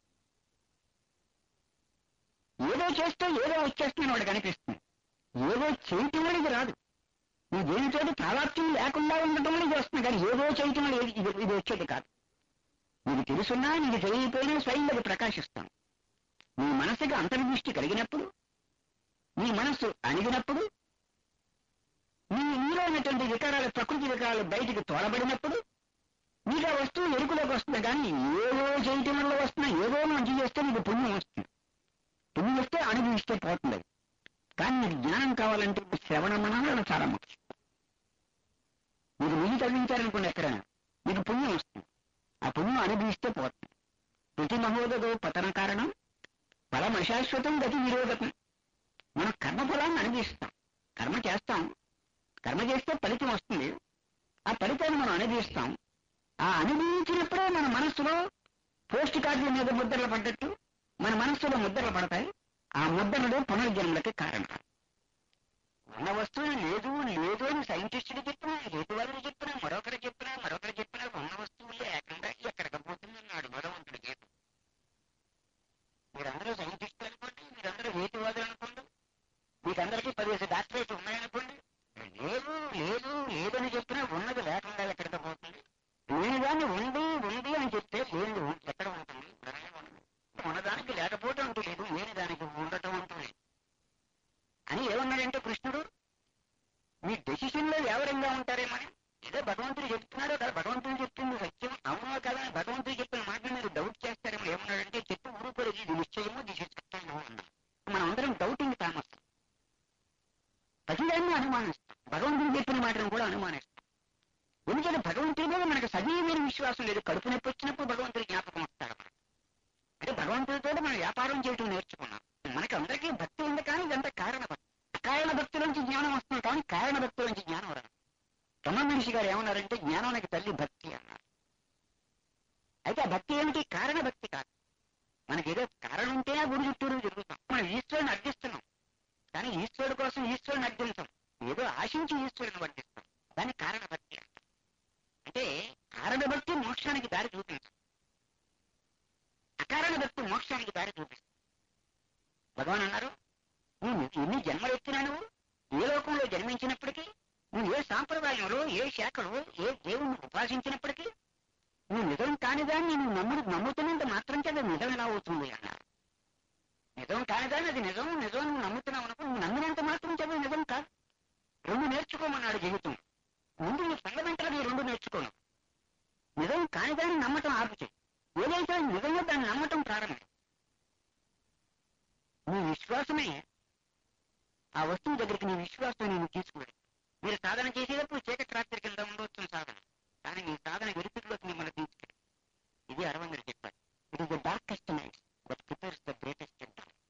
ఏదో చేస్తే ఏదో వచ్చేస్తుందని వాడికి అనిపిస్తుంది ఏదో చేయటం అనేది రాదు నువ్వు దేనితోటి ప్రాధాత్యం లేకుండా ఉండటం అనేది వస్తుంది కానీ ఏదో చేయటం అనేది ఇది ఇది వచ్చేది కాదు నీకు తెలుసున్నా నీకు తెలియకపోయినా స్వయంగా అది ప్రకాశిస్తాను నీ మనసుకి అంతర్దృష్టి కలిగినప్పుడు నీ మనస్సు అణిగినప్పుడు నీ నీలో ఉన్నటువంటి వికారాలు ప్రకృతి వికారాలు బయటికి తోలబడినప్పుడు నీకు ఆ వస్తువు ఎరుకులోకి వస్తుంది కానీ ఏదో చేయటం వల్ల వస్తున్నా ఏదో మంచి చేస్తే నీకు పుణ్యం వస్తుంది పుణ్యం వస్తే అనుభవిస్తే పోతుంది అది. కానీ నీకు జ్ఞానం కావాలంటే శ్రవణ మననం చాలా ముఖ్యం మీకు నెయ్యి తగ్గించారనుకోండి ఎక్కడైనా మీకు పుణ్యం వస్తుంది ఆ పుణ్యం అనుభవిస్తే పోతుంది ప్రతి మహోదదో పతన కారణం ఫలం అశాశ్వతం గతి నిరోధకం మనం కర్మఫలాన్ని అనుభవిస్తాం కర్మ చేస్తాం కర్మ చేస్తే ఫలితం వస్తుంది ఆ ఫలితాన్ని మనం అనుభవిస్తాం ఆ అనుభవించినప్పుడే మన మనస్సులో పోస్ట్ కార్డుల మీద ముద్రలు పడ్డట్టు మన మనస్సులో ముద్రలు పడతాయి ఆ ముద్రలు పునర్జన్మలకి కారణం ఉన్న వస్తువు లేదు లేదు అని సైంటిస్టులు చెప్పినా హేతువాదులు చెప్పినా మరొకరు చెప్పినా మరొకరు చెప్పినా ఉన్న వస్తువు లేకుండా ఎక్కడికి పోతుందన్నాడు భగవంతుడి గీత మీరందరూ సైంటిస్టులు అనుకోండి మీరందరూ హేతువాదులు అనుకోండి మీకందరికీ పదివేసి డాక్టరేట్ ఉన్నాయనుకోండి లేదు లేదు లేదని చెప్పినా ఉన్నది లేకుండా ఎక్కడికి పోతుంది లేని దాన్ని ఉంది ఉంది అని చెప్తే లేదు ఎక్కడ ఉంటుంది ఉండనే ఉండదు. ఉన్నదానికి లేకపోవటం అంటూ లేదు లేని దానికి ఉండటం అంటూ లేదు అని ఏమన్నాడంటే కృష్ణుడు మీ డెసిషన్ లో ఎవరంగా ఉంటారేమని ఏదో భగవంతుడు చెప్తున్నాడు కదా భగవంతుడు చెప్తుంది సత్యం అవునో కదా అని భగవంతుడు చెప్పిన మాట మీరు డౌట్ చేస్తారేమో ఏమన్నాడంటే చెట్టు ఊరుకోలేదు భగవంతుడు చెప్పిన మాటను కూడా అనుమానిస్తాం ఎందుకంటే భగవంతుడి మీద మనకు సజీవమైన విశ్వాసం లేదు కడుపు నొప్పి వచ్చినప్పుడు భగవంతుడి జ్ఞాపకం వస్తాడు మనకు. అంటే భగవంతుడితో మనం వ్యాపారం చేయటం నేర్చుకున్నాం మనకి అందరికీ భక్తి ఉంది కానీ ఇదంతా కారణ భక్తి కారణ భక్తి నుంచి జ్ఞానం వస్తుంది కానీ కారణ భక్తి నుంచి జ్ఞానం రాదు రమణ మనిషి గారు ఏమన్నారంటే జ్ఞానానికి తల్లి భక్తి అన్నారు అయితే ఆ భక్తి ఏమిటి కారణ భక్తి కాదు మనకి ఏదో కారణం ఉంటే ఆ గుడి చుట్టూరు తిరుగుతాం మనం ఈశ్వరుని అర్థిస్తున్నాం కానీ ఈశ్వరుడు కోసం ఈశ్వరుని అర్థించాం ఏదో ఆశించి ఈశ్వరుని వర్తిస్తాం దాన్ని కారణ భక్తి అంటాం అంటే కారణ భక్తి మోక్షానికి దారి చూపించం అకారణ భక్తి మోక్షానికి దారి చూపిస్తుంది భగవాన్ అన్నారు నువ్వు ఎన్ని జన్మలు ఎత్తినా నువ్వు ఏ లోకంలో జన్మించినప్పటికీ నువ్వు ఏ సాంప్రదాయంలో ఏ శాఖలో ఏ దేవుణ్ణి ఉపాసించినప్పటికీ నువ్వు నిజం కానిదాన్ని నువ్వు నమ్ముడు నమ్ముతున్నంత మాత్రం చేత నిజం ఎలా అవుతుంది అన్నారు నిజం కానిదాన్ని అది నిజం నిజం నువ్వు నమ్ముతున్నావు అనుకో నువ్వు నమ్మినంత మాత్రం చేత నిజం కాదు రెండు నేర్చుకోమన్నాడు జీవితం ముందు నీ ఫండమెంటల్ ఈ రెండు నేర్చుకోను నిజం కానిదాన్ని నమ్మటం ఆపుచే ఏదైతే నిజంగా దాన్ని నమ్మటం ప్రారంభం నీ విశ్వాసమే ఆ వస్తువు దగ్గరికి నీ విశ్వాసం నేను తీసుకువెళ్ళి మీరు సాధన చేసేటప్పుడు చీకటి రాత్రి కింద ఉండవచ్చు సాధన కానీ మీ సాధన వెలుతురులోకి మిమ్మల్ని తీసుకెళ్ళి ఇది అరవందరు చెప్పారు it is the darkest night but prepares the greatest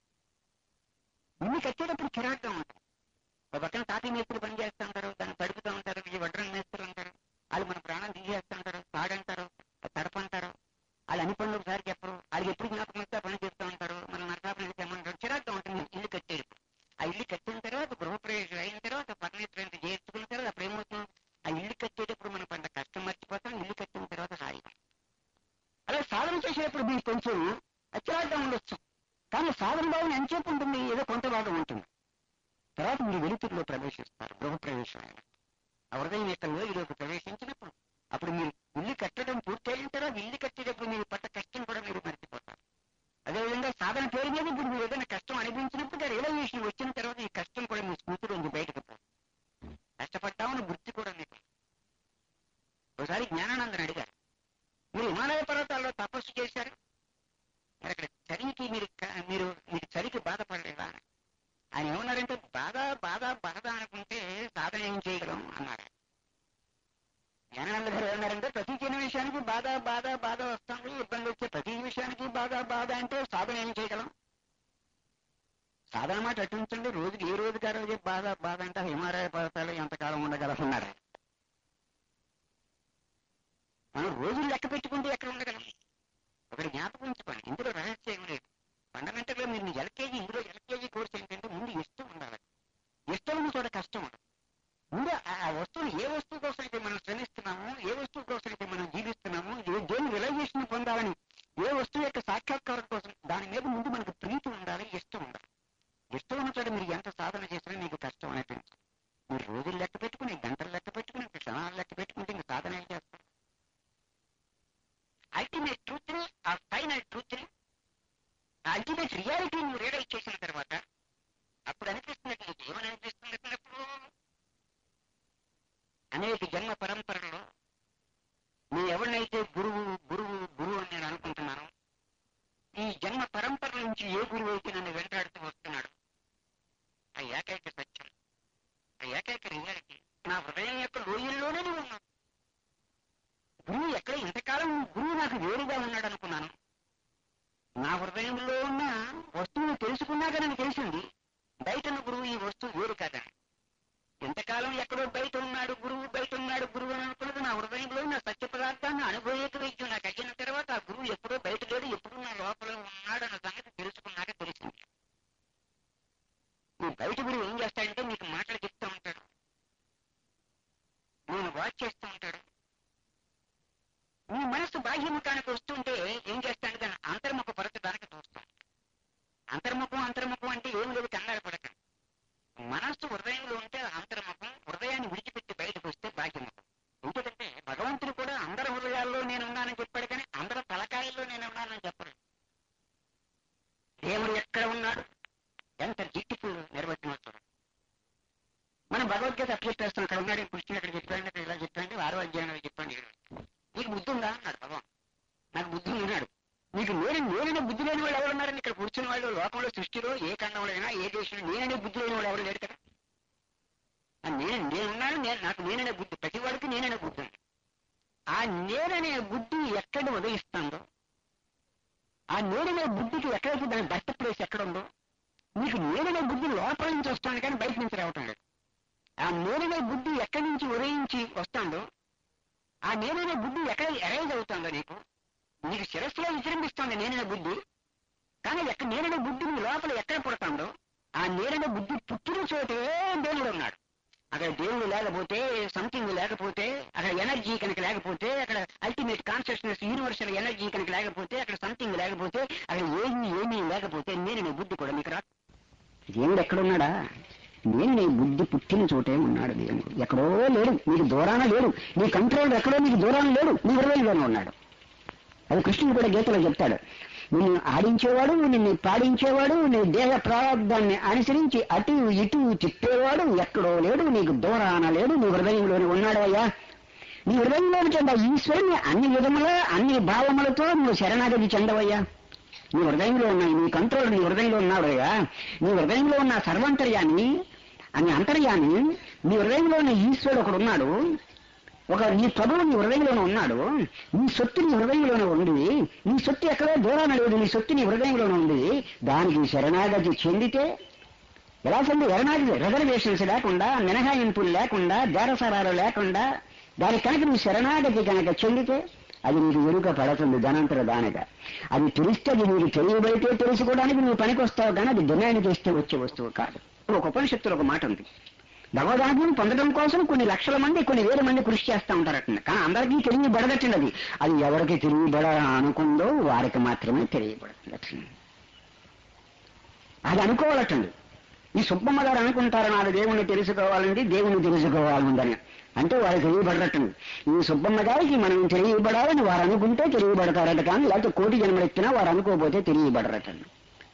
ఇన్ని కట్టేటప్పుడు కిరాక్గా ఉంటుంది ఒక పక్కన తాటి మేస్తులు పని చేస్తూ ఉంటారు దాన్ని తడుపుతూ ఉంటారు ఈ వడ్రం మేస్తులు ఉంటారు వాళ్ళు మన ప్రాణం తీసేస్తూ ఉంటారు తాడంటారు తడపంటారు వాళ్ళు అన్ని పనులు ఒకసారి చెప్పరు వాళ్ళు ఎప్పుడు జ్ఞాపకం వస్తే ఆ పని చేస్తూ ఉంటారు మన నరకాపని తెమ్మంటారు చిరాగ్గా ఉంటుంది ఇల్లు కట్టేటప్పుడు ఆ ఇల్లు కట్టిన తర్వాత గృహప్రవేశం అయిన తర్వాత పట్టణేశ్వరం చేర్చుకున్న తర్వాత అప్పుడు ఏమవుతుంది ఆ ఇల్లు కట్టేటప్పుడు మనం పంట కష్టం మర్చిపోతాం ఇల్లు కట్టిన తర్వాత హాయిగా అలా సాధన చేసేటప్పుడు మీకు కొంచెం అత్యరాగ్గా ఉండొచ్చు కానీ సాధన భావన ఎంతసేపు ఉంటుంది ఏదో కొంత భాగం ఉంటుంది తర్వాత మీరు వెలుతురులో ప్రవేశిస్తారు గృహప్రవేశం అయిన ఆ హృదయం యొక్క లోయలోకి ప్రవేశించినప్పుడు అప్పుడు మీరు ఇల్లు కట్టడం పూర్తయిన తర్వాత ఇల్లు కట్టేటప్పుడు మీరు పట్ట కష్టం కూడా మీరు మర్చిపోతారు అదేవిధంగా సాధన పేరు మీద ఇప్పుడు మీరు ఏదైనా కష్టం అనిపించినప్పుడు ఆ రియలైజేషన్ వచ్చిన తర్వాత ఈ కష్టం కూడా మీ స్మృతి నుంచి బయటకు పోతుంది కష్టపడ్డామని వృత్తి కూడా మీకు ఒకసారి జ్ఞానానందని అడిగారు మీరు హిమాలయ పర్వతాల్లో తపస్సు చేశారు మరి అక్కడ చలికి మీరు క- మీరు మీకు చలికి బాధపడలేదా అని ఆయన ఏమన్నారంటే బాధ బాధ బాధ అనుకుంటే సాధన ఏం చేయగలం అన్నారు జ్ఞానానంద గారు ఏమన్నారంటే ప్రతి చిన్న విషయానికి బాధ బాధ బాధ వస్తుంది ఇబ్బంది వచ్చే ప్రతి విషయానికి బాధ బాధ అంటే సాధన ఏం చేయగలం సాధన మాట అటుంచండి రోజుకి ఏ రోజుకి ఆ రోజే బాధ బాధ అంటే హిమాలయ పర్వతాలు ఎంతకాలం ఉండగలమన్నారు మనం రోజులు లెక్క పెట్టుకుంటే ఎక్కడ ఉండగలం ఒకటి జ్ఞాపకం ఉంచుకోండి ఇందులో రహస్యం ఏం లేదు ఫండమెంటల్ గా మీరు ఎల్కేజీ ఇందులో ఎల్కేజీ కోర్స్ ఏంటంటే ముందు ఇష్టం ఉండాలి ఇష్టం ఉన్న చోట కష్టం ఉండదు ముందు ఆ- ఆ వస్తువుని ఏ వస్తువు కోసం అయితే మనం శ్రమిస్తున్నామో ఏ వస్తువు కోసం అయితే మనం జీవిస్తున్నామో ఏ దేని రిలైజేషన్ పొందాలని ఏ వస్తువు యొక్క సాక్షాత్కారం కోసం దాని మీద ముందు మనకు ప్రీతి ఉండాలి ఇష్టం ఉండాలి ఇష్టం ఉన్న చోట మీరు ఎంత సాధన చేసినా మీకు కష్టం అనిపించదు మీరు రోజులు లెక్క పెట్టుకుని గంటలు లెక్క పెట్టుకుని క్షణాలు లెక్క పెట్టుకుంటే ఇంక సాధన ఏం చేస్తారు అల్టిమేట్ ట్రూత్ ని ఆ ఫైనల్ ట్రూత్ ని అల్టిమేట్ రియాలిటీ నువ్వు రియలైజ్ చేసిన తర్వాత అప్పుడు అనిపిస్తుంది నీకు ఏమని అనిపిస్తుంది అన్నప్పుడు అనేక జన్మ పరంపరలో నేను ఎవరినైతే గురువు గురువు గురువు అని నేను అనుకుంటున్నాను ఈ జన్మ పరంపర నుంచి ఏ గురువు అయితే నన్ను వెంటాడుతూ వస్తున్నాడు ఆ ఏకైక సత్యం ఆ ఏకైక రియాలిటీ నా హృదయం యొక్క లోయల్లోనే నువ్వు ఉన్నావు గురువు ఎక్కడ ఇంతకాలం గురువు నాకు వేరుగా ఉన్నాడు అనుకున్నాను నా హృదయంలో ఉన్న వస్తువుని తెలుసుకున్నాక నాకు తెలిసింది బయట ఉన్న గురువు ఈ వస్తువు వేరు కాదని ఎంతకాలం ఎక్కడో బయట ఉన్నాడు గురువు బయట ఉన్నాడు గురువు అని అనుకున్నది నా హృదయంలో ఉన్న సత్య పదార్థాన్ని అనుభవీక వైద్యం నాకు అయిన తర్వాత ఆ గురువు ఎప్పుడో బయట లేడు ఎప్పుడు నా లోపల ఉన్నాడు అన్న సంగతి తెలుసుకున్నాక తెలిసింది ఈ బయట గురువు ఏం చేస్తాడంటే మీకు మాటలు చెప్తూ ఉంటాడు నేను వాచ్ చేస్తూ ఉంటాడు నీ మనసు బాహ్యముఖానికి వస్తుంటే ఏం చేస్తాడు దాన్ని అంతర్ముఖ పరచడానికి చూస్తాడు అంతర్ముఖం అంతర్ముఖం అంటే ఏం లేదు కంగారు పడకండి మనస్సు హృదయంలో ఉంటే అంతర్ముఖం హృదయాన్ని విడిచిపెట్టి బయటకు వస్తే బాహ్యముఖం ఎందుకంటే భగవంతుడు కూడా అందరి హృదయాల్లో నేను ఉన్నానని చెప్పాడు కానీ అందరి తలకాయల్లో నేను ఉన్నానని చెప్పడు దేవుడు ఎక్కడ ఉన్నాడు ఎంత బ్యూటిఫుల్ నిర్వచనం చూడండి మనం భగవద్గీత అప్లై చేస్తాం అక్కడ ఉన్నాడు కృష్ణుడు ఇక్కడ చెప్పాడు ఇక్కడ ఇలా చెప్పండి ఆరో అధ్యాయంలో చెప్పండి నీకు బుద్ధి ఉందా అన్నాడు భగవాన్ నాకు బుద్ధి ఉంది అన్నాడు నేను నాకు నేననే బుద్ధి ప్రతి వాడికి నేననే బుద్ధి ఉంది. ఆ నేననే బుద్ధి ఎక్కడ ఉదయిస్తుందో ఆ నేననే బుద్ధికి ఎక్కడైతే దాని బెస్ట్ ప్లేస్ ఎక్కడ ఉందో నీకు నేననే బుద్ధి లోపల నుంచి వస్తుంది కానీ బయట నుంచి రావటం లేదు ఆ నేననే బుద్ధి ఎక్కడి నుంచి ఉదయించి వస్తుందో ఆ నేననే బుద్ధి ఎక్కడ ఎరైజ్ అవుతుందో నీకు నీకు శిరస్సులో విజృంభిస్తుంది నేననే బుద్ధి కానీ ఎక్కడ నేననే బుద్ధి నీ లోపల ఎక్కడ పుడుతుందో ఆ నేననే బుద్ధి పుట్టిన చోటే దేవుడు ఉన్నాడు అక్కడ దేవుడు లేకపోతే సంథింగ్ లేకపోతే అక్కడ ఎనర్జీ కనుక లేకపోతే అక్కడ అల్టిమేట్ కాన్షియస్నెస్ యూనివర్సల్ ఎనర్జీ కనుక లేకపోతే అక్కడ సంథింగ్ లేకపోతే అక్కడ ఏమీ ఏమీ లేకపోతే నేను నీ బుద్ధి కూడా మీకు రా దేవుడు ఎక్కడున్నాడా నేను నీ బుద్ధి పుట్టిన చోటే ఉన్నాడు దేవుడు ఎక్కడో లేడు నీకు దూరాన లేడు నీ కంట్రోల్ ఎక్కడో నీకు దూరాన లేడు నీ హృదయంలోనే ఉన్నాడు అది కృష్ణుడు కూడా గీతలో చెప్తాడు నిన్ను ఆడించేవాడు నిన్ను పాడించేవాడు నీ దేహ ప్రారంధాన్ని అనుసరించి అటు ఇటు తిప్పేవాడు ఎక్కడో లేడు నీకు దూరాన లేడు నీ హృదయంలోనే ఉన్నాడు అయ్యా నీ హృదయంలోని చెంద ఈశ్వరుని అన్ని విధముల అన్ని భావములతో నువ్వు శరణాగతి చెందవయ్యా నీ హృదయంలో ఉన్నాయి నీ కంట్రోల్ నీ హృదయంలో ఉన్నాడు అయ్యా నీ హృదయంలో ఉన్న సర్వంతర్యాన్ని అని అంతర్యాన్ని నీ హృదయంలో ఉన్న ఈశ్వరుడు ఒకడు ఉన్నాడు ఒక నీ ప్రభువు నీ హృదయంలోనే ఉన్నాడు నీ సొత్తు నీ హృదయంలోనే ఉంది నీ సొత్తు ఎక్కడో దూరాన లేదు నీ సొత్తు నీ హృదయంలోనే ఉంది దానికి శరణాగతి చెందితే ఎలా చెంది శరణాగతి రిజర్వేషన్స్ లేకుండా మినహాయింపులు లేకుండా బేరసరాలు లేకుండా దానికి కనుక నువ్వు శరణాగతి కనుక చెందితే అది నీకు ఎరుక పడుతుంది ధనంతర దానిగా అది తెలిస్తే అది నీకు తెలియబడితే తెలుసుకోవడానికి నువ్వు పనికొస్తావు కానీ అది డిమాండ్ చేస్తే వచ్చే వస్తువు కాదు ఒక ఉపనిషత్తులో ఒక మాట ఉంది భగవదాజ్ఞను పొందడం కోసం కొన్ని లక్షల మంది కొన్ని వేల మంది కృషి చేస్తూ ఉంటారట కానీ అందరికీ తెలియబడదటండి అది అది ఎవరికి తెలియబడ అనుకుందో వారికి మాత్రమే తెలియబడుతుంది అది అనుకోవాలటండి ఈ సుబ్బమ్మ గారు అనుకుంటారు నాడు దేవుణ్ణి తెలుసుకోవాలండి దేవుణ్ణి తెలుసుకోవాలందని అంటే వారికి తెలియబడటండి ఈ సుబ్బమ్మ గారికి మనం తెలియబడాలని వారు అనుకుంటే తెలియబడతారట కానీ లేకపోతే కోటి జన్మలెత్తినా వారు అనుకోకపోతే తెలియబడరటండి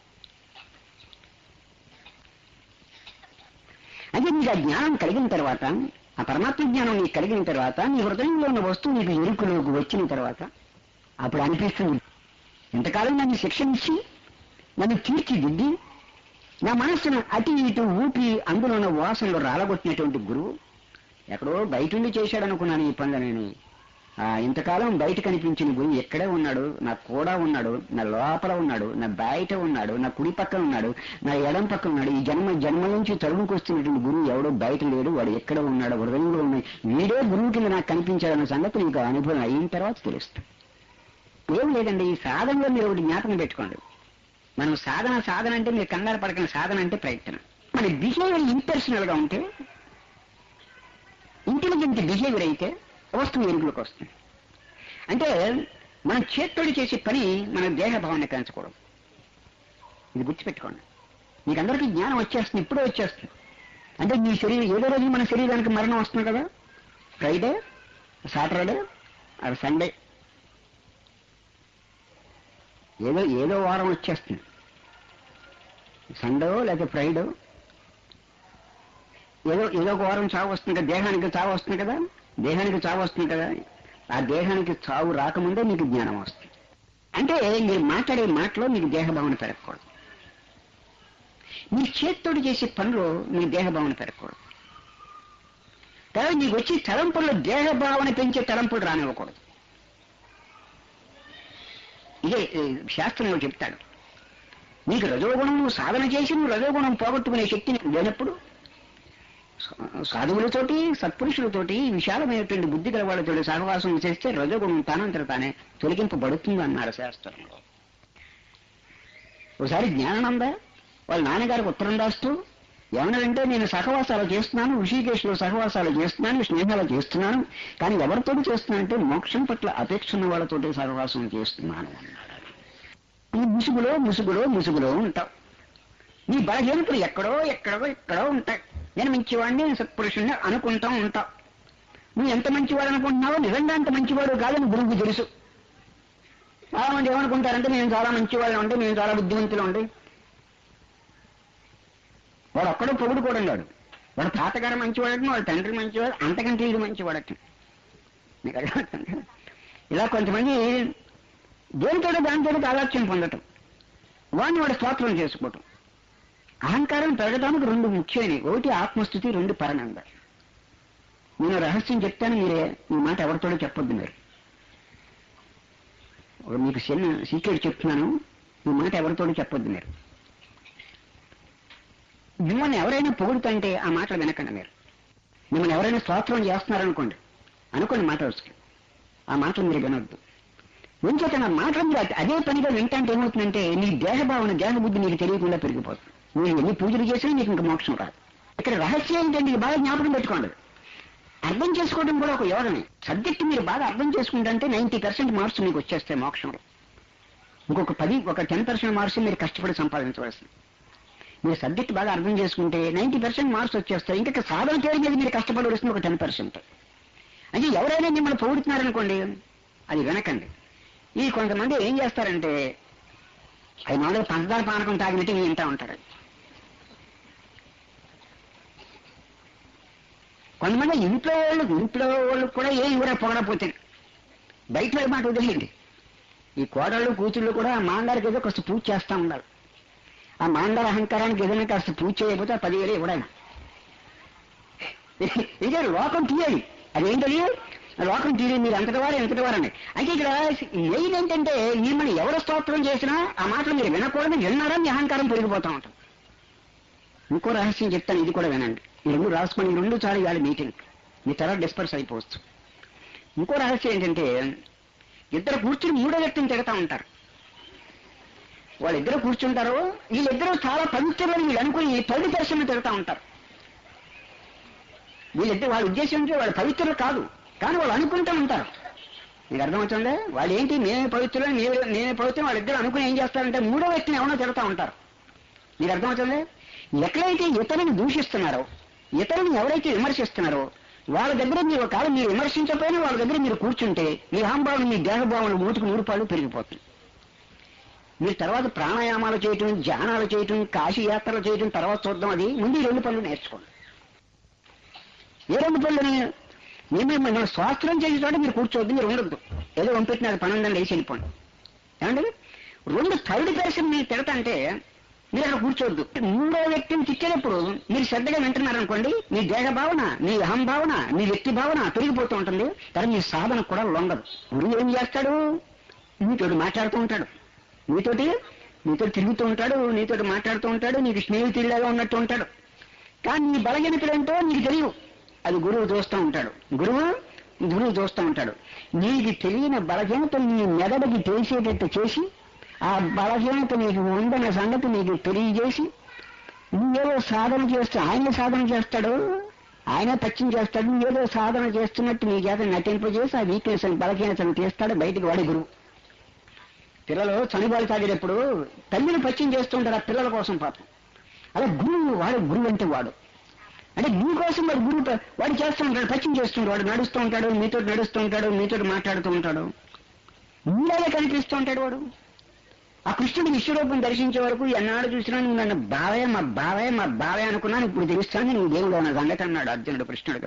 అంటే నీకు ఆ జ్ఞానం కలిగిన తర్వాత ఆ పరమాత్మ జ్ఞానం నీకు కలిగిన తర్వాత నీ హృదయంలో ఉన్న వస్తువు నీకు ఎరుకులోకి వచ్చిన తర్వాత అప్పుడు అనిపిస్తుంది ఇంతకాలం నన్ను శిక్షణ ఇచ్చి నన్ను తీర్చిదిద్ది నా మనస్సును అటు ఇటు ఊపి అందులో ఉన్న వాసనలు రాలగొట్టినటువంటి గురువు ఎక్కడో బయట ఉండి చేశాడు అనుకున్నాను ఈ పనులు నేను ఆ, ఇంతకాలం బయట కనిపించిన గురువు ఎక్కడే ఉన్నాడు నా కూడా ఉన్నాడు నా లోపల ఉన్నాడు నా బయట ఉన్నాడు నా కుడి పక్కన ఉన్నాడు నా ఎడం పక్కన ఉన్నాడు ఈ జన్మ జన్మ నుంచి తరుముకొస్తున్నటువంటి గురువు ఎవడో బయట లేడు వాడు ఎక్కడ ఉన్నాడు హృదయంలో ఉన్నాయి వీడే గురువు కింద నాకు కనిపించాడన్న సంగతి నీకు అనుభవం అయిన తర్వాత తెలుస్తుంది ఏం లేదండి ఈ సాధనలో మీరు ఒకటి జ్ఞాపకం పెట్టుకోండి మనం సాధన సాధన అంటే మీరు కంగారు పడకని సాధన అంటే ప్రయత్నం మన బిహేవియర్ ఇంపర్సనల్ గా ఉంటే ఇంటెలిజెంట్ బిహేవియర్ అయితే వస్తువు ఎరుగులకు వస్తుంది అంటే మనం చేత్తోడి చేసే పని మన దేహ భావన పెంచకూడదు ఇది గుర్తుపెట్టుకోండి మీకు అందరికీ జ్ఞానం వచ్చేస్తుంది ఇప్పుడే వచ్చేస్తుంది అంటే మీ శరీరం ఏదో రోజు మన శరీరానికి మరణం వస్తుంది కదా ఫ్రైడే సాటర్డే అది సండే ఏదో ఏదో వారం వచ్చేస్తుంది సండే లేకపోతే ఫ్రైడే ఏదో ఏదో ఒక వారం చావు వస్తుంది కదా దేహానికి చావు వస్తుంది కదా దేహానికి చావు వస్తుంది కదా ఆ దేహానికి చావు రాకముందే మీకు జ్ఞానం వస్తుంది అంటే మీరు మాట్లాడే మాటలో మీకు దేహ భావన పెరగకూడదు మీ చేత్తోడు చేసే పనిలో మీ దేహ భావన పెరగకూడదు కానీ నీకు వచ్చి తలంపుల్లో దేహ భావన పెంచే తలంపులు రానివ్వకూడదు ఇదే ఏ, శాస్త్రంలో చెప్తాడు నీకు రజోగుణం నువ్వు సాధన చేసి నువ్వు రజోగుణం పోగొట్టుకునే శక్తి నీకు లేనప్పుడు సా- సాధువులతోటి సత్పురుషులతోటి విశాలమైనటువంటి బుద్ధి గల వాళ్ళతోటి సహవాసం చేస్తే రజోగుణం తానంతట తానే తొలగింపబడుతుంది అన్నారు శాస్త్రంలో ఒకసారి జ్ఞానానంద వాళ్ళ నాన్నగారికి ఉత్తరం రాస్తూ ఏమన్నారంటే నేను సహవాసాలు చేస్తున్నాను ఋషికేశ్లో సహవాసాలు చేస్తున్నాను స్నేహాలు చేస్తున్నాను కానీ ఎవరితోటి చేస్తున్నానంటే మోక్షం పట్ల అపేక్ష ఉన్న వాళ్ళతోటి సహవాసం చేస్తున్నాను అన్నాడు ఈ ముసుగులో ముసుగులో ముసుగులో ఉంటావు నీ బలహీనతలు ఎక్కడో ఎక్కడో ఎక్కడో ఉంటాయి నేను మంచివాడిని నేను సత్పురుషుడిని అనుకుంటా ఉంటావు నువ్వు ఎంత మంచివాడు అనుకుంటున్నావో నిజంగా అంత మంచివాడు కాదని గురువుకి తెలుసు చాలా మంది ఏమనుకుంటారంటే నేను చాలా మంచివాళ్ళం ఉండి నేను చాలా బుద్ధిమంతులు ఉండి వాడు ఒక్కడో పొగుడు కూడా ఉన్నాడు వాడు తాతగారు మంచివాడటం వాడు తండ్రి మంచివాడు అంతకంటే ఇది మంచివాడటం మీకు అర్థమవుతుందా? ఇలా కొంతమంది దేనితోటో దానితోటి ఆలోచన పొందటం వాడిని వాడు స్తోత్రం చేసుకోవటం అహంకారం పెరగడానికి రెండు ముఖ్యమైనవి ఒకటి ఆత్మస్థుతి రెండు పరనంద నేను రహస్యం చెప్తాను మీరే ఈ మాట ఎవరితోడో చెప్పొద్దు మీరు ఒక మీకు చిన్న సీక్రెట్ చెప్తున్నాను ఈ మాట ఎవరితోడో చెప్పొద్దు మీరు మిమ్మల్ని ఎవరైనా పొగుడుతుంటే ఆ మాటలు వినకండి మీరు మిమ్మల్ని ఎవరైనా స్తోత్రం చేస్తున్నారనుకోండి అనుకోండి మాట వచ్చి ఆ మాటలు మీరు వినొద్దు ఇంకొక నా మాటలు మీరు అదే- అదే పనిగా వింటాంటే ఏమవుతుందంటే నీ దేహభావన దేహబుద్ధి నీకు తెలియకుండా పెరిగిపోతుంది నువ్వు ఎన్ని పూజలు చేసినా నీకు ఇంకా మోక్షం రాదు ఇక్కడ రహస్యం ఏంటంటే ఇది బాగా జ్ఞాపకం పెట్టుకోండి అర్థం చేసుకోవడం కూడా ఒక యోగమే సబ్జెక్ట్ మీరు బాగా అర్థం చేసుకుంటే నైన్టీ పర్సెంట్ మార్క్స్ మీకు వచ్చేస్తాయి మోక్షంలో ఇంకొక పది ఒక టెన్ పర్సెంట్ మార్క్స్ మీరు కష్టపడి సంపాదించవలసింది మీరు సబ్జెక్ట్ బాగా అర్థం చేసుకుంటే నైన్టీ పర్సెంట్ మార్క్స్ వచ్చేస్తాయి ఇంకా సాధన పేరు మీద మీరు కష్టపడి వస్తుంది ఒక టెన్ పర్సెంట్ అంటే ఎవరైనా మిమ్మల్ని పొగుడుతున్నారనుకోండి అది వినకండి ఈ కొంతమంది ఏం చేస్తారంటే అది మామూలుగా పంచదార పానకం తాగినట్టు వింటా ఉంటారు కొంతమంది ఇంట్లో వాళ్ళు ఇంట్లో వాళ్ళు కూడా ఏ ఇవరా పొగడపోతే బయట వాళ్ళ మాట వదిలేయండి ఈ కోడళ్ళు కూతుళ్ళు కూడా ఆ మాంగారికి ఏదో కాస్త పూజ చేస్తా ఉండాలి ఆ మాంగార అహంకారానికి ఏదైనా కాస్త పూజ చేయకపోతే ఆ పదివేలు ఇవ్వడాను ఇదే లోకం తీయాలి అదేంటది లోకం తీయదు మీరు అంతటి వారు ఎంతటి వారని అయితే ఇక్కడ మెయిన్ ఏంటంటే మిమ్మల్ని ఎవరు స్తోత్రం చేసినా ఆ మాటలు మీరు వినకూడదు విన్నారా మీ అహంకారం పెరిగిపోతా ఉంటుంది ఇంకో రహస్యం చెప్తాను ఇది కూడా వినండి ఈ రెండు రాసుకొని ఈ రెండు సార్లు ఇవాళ మీటింగ్ మీ తర్వాత డిస్పర్స్ అయిపోవచ్చు ఇంకో రహస్యం ఏంటంటే ఇద్దరు కూర్చుని మూడో వ్యక్తిని తిడతా ఉంటారు వాళ్ళిద్దరు కూర్చుంటారు వీళ్ళిద్దరూ చాలా పవిత్రులని వీళ్ళు అనుకుని థర్డ్ పర్సన్ తిడతా ఉంటారు వీళ్ళిద్దరు వాళ్ళ ఉద్దేశం అంటే వాళ్ళు పవిత్రులు కాదు కానీ వాళ్ళు అనుకుంటూ ఉంటారు మీకు అర్థమవుతుందే వాళ్ళు ఏంటి నేనే పవిత్రులు నేనే నేనే పవిత్రం వాళ్ళిద్దరు అనుకుని ఏం చేస్తారంటే మూడో వ్యక్తిని ఎవరో తిడతా ఉంటారు మీకు అర్థమవుతుంది ఎక్కడైతే ఇతరుని దూషిస్తున్నారో ఇతరుని ఎవరైతే విమర్శిస్తున్నారో వాళ్ళ దగ్గర మీరు ఒకవేళ మీరు విమర్శించకపోయినా వాళ్ళ దగ్గర మీరు కూర్చుంటే మీ అహంభావం మీ దేహభావన మూతికి నూరు పాలు పెరిగిపోతుంది మీరు తర్వాత ప్రాణాయామాలు చేయటం ధ్యానాలు చేయటం కాశీ యాత్రలు చేయటం తర్వాత చూద్దాం అది ముందు ఈ రెండు పనులు నేర్చుకోండి ఏ రెండు పనులని మేము మనం స్వాస్థ్యం చేసే చోట మీరు కూర్చోవద్దు మీరు ఉండొద్దు ఏదో పంపించిన అది పని ఉందని లేచి వెళ్ళిపోండి ఏమండి రెండు థర్డ్ పర్సన్ మీరు తిడతంటే మీరు అక్కడ కూర్చోవద్దు మూడో వ్యక్తిని తిట్టేటప్పుడు మీరు శ్రద్ధగా వింటున్నారనుకోండి మీ దేహ భావన మీ అహం భావన మీ వ్యక్తి భావన పెరిగిపోతూ ఉంటుంది కానీ మీ సాధన కూడా లొంగదు గురువు ఏం చేస్తాడు మీతోటి మాట్లాడుతూ ఉంటాడు మీతోటి నీతో తిరుగుతూ ఉంటాడు నీతోటి మాట్లాడుతూ ఉంటాడు నీకు స్నేహితుడిలాగా ఉన్నట్టు ఉంటాడు కానీ నీ బలహీనతలేంటో నీకు తెలియదు అది గురువు చూస్తూ ఉంటాడు గురువు గురువు చూస్తూ ఉంటాడు నీకు తెలియని బలహీనత నీ మెదడుకి తెలిసేటట్టు చేసి ఆ బలహీనత నీకు ఉందన్న సంగతి నీకు తెలియజేసి నువ్వేదో సాధన చేస్తూ ఆయన సాధన చేస్తాడు ఆయన పచ్చిం చేస్తాడు నువ్వేదో సాధన చేస్తున్నట్టు నీ చేత నటింపజేసి ఆ వీక్నెస్ బలహీనతను తీస్తాడు బయటికి వాడి గురువు పిల్లలు చనిబాలు తాగేటప్పుడు తల్లిని పచ్చిం చేస్తుంటారు ఆ పిల్లల కోసం పాపం అలా గురువు వాడు గురువు అంటే వాడు అంటే నీ కోసం వాడు గురువు ప- వాడు చేస్తూ ఉంటాడు పచ్చిం చేస్తుంటాడు వాడు నడుస్తూ ఉంటాడు మీతో నడుస్తూ ఉంటాడు మీతో మాట్లాడుతూ ఉంటాడు నీలాగే కనిపిస్తూ ఉంటాడు వాడు ఆ కృష్ణుడి విశ్వరూపం దర్శించే వరకు ఎన్నాడు చూసినా నువ్వు నన్ను బావే మా బావే మా బావే అనుకున్నాను ఇప్పుడు తెలుస్తాను నువ్వు దేవుడు అన్న సంగతి అన్నాడు అర్జునుడు కృష్ణుడితో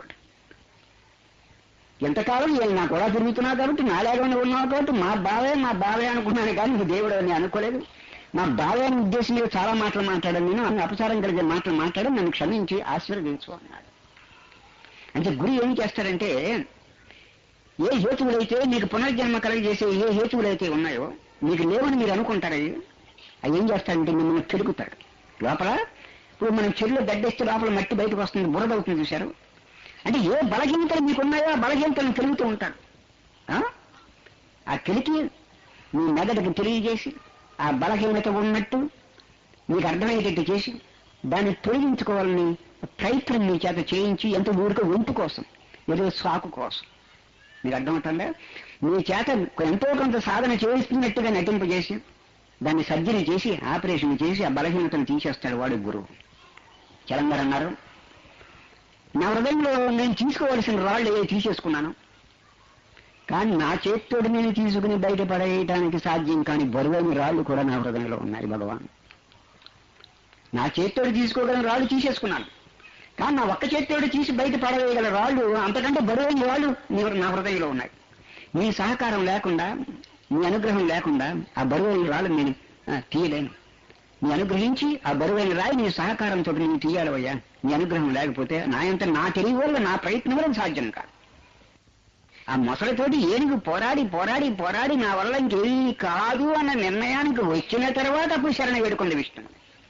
ఎంతకాలం నేను నా కూడా తిరుగుతున్నావు కాబట్టి నాలాగానే ఉన్నావు కాబట్టి మా బావే మా బావే అనుకున్నాను కానీ నువ్వు దేవుడు అని అనుకోలేదు మా బావే అని ఉద్దేశం మీద చాలా మాటలు మాట్లాడాను నేను అన్ని అపచారం కలిగే మాటలు మాట్లాడి నన్ను క్షమించి ఆశీర్వదించు అన్నాడు అంటే గురి ఏం చేస్తాడంటే ఏ హేతువులైతే మీకు పునర్జన్మ కలగజేసే ఏ హేతువులైతే ఉన్నాయో మీకు లేవని మీరు అనుకుంటారు అవి అవి ఏం చేస్తాడంటే మిమ్మల్ని పెరుగుతాడు లోపల ఇప్పుడు మనం చెరువులో గడ్డేస్తే లోపల మట్టి బయటకు వస్తుంది బురద అవుతుంది చూశారు అంటే ఏ బలహీనతలు మీకు ఉన్నాయో ఆ బలహీనతలను పెరుగుతూ ఉంటాడు ఆ? ఆ కెలికి మీ మెదడుకు తెలియజేసి ఆ బలహీనత ఉన్నట్టు మీకు అర్థమయ్యేటట్టు చేసి దాన్ని తొలగించుకోవాలని ప్రయత్నం మీ చేత చేయించి ఎంత ఊరిక వంపు కోసం ఏదో సాకు కోసం మీకు అర్థమవుతుందా మీ చేత ఎంతో కొంత సాధన చేస్తున్నట్టుగా నటింపజేసి దాన్ని సర్జరీ చేసి ఆపరేషన్ చేసి ఆ బలహీనతను తీసేస్తాడు వాడు గురువు చలంగారు అన్నారు నా హృదయంలో నేను తీసుకోవాల్సిన రాళ్ళు ఏవో తీసేసుకున్నాను కానీ నా చేత్తోటి నేను తీసుకుని బయటపడేయటానికి సాధ్యం కాని బరువైన రాళ్ళు కూడా నా హృదయంలో ఉన్నాయి భగవాన్ నా చేత్తోటి తీసుకోగల రాళ్ళు తీసేసుకున్నాను కానీ నా ఒక్క చేత్తోటి తీసి బయట పడవేయగల రాళ్ళు అంతకంటే బరువైన రాళ్ళు నీ- నా హృదయంలో ఉన్నాయి మీ సహకారం లేకుండా మీ అనుగ్రహం లేకుండా ఆ బరువైన రాళ్ళు నేను ఆ, తీయలేను నీ అనుగ్రహించి ఆ బరువైన రాయి నీ సహకారంతో నేను తీయాలవయ్యా నీ అనుగ్రహం లేకపోతే నా అంత నా తెలివి వల్ల నా ప్రయత్నం వల్ల సాధ్యం కాదు ఆ మొసలితోటి ఏనుగు పోరాడి పోరాడి పోరాడి నా వల్ల ఇంకేమీ కాదు అన్న నిర్ణయానికి వచ్చిన తర్వాత అప్పుడు శరణ వేడుకుంది విష్ణు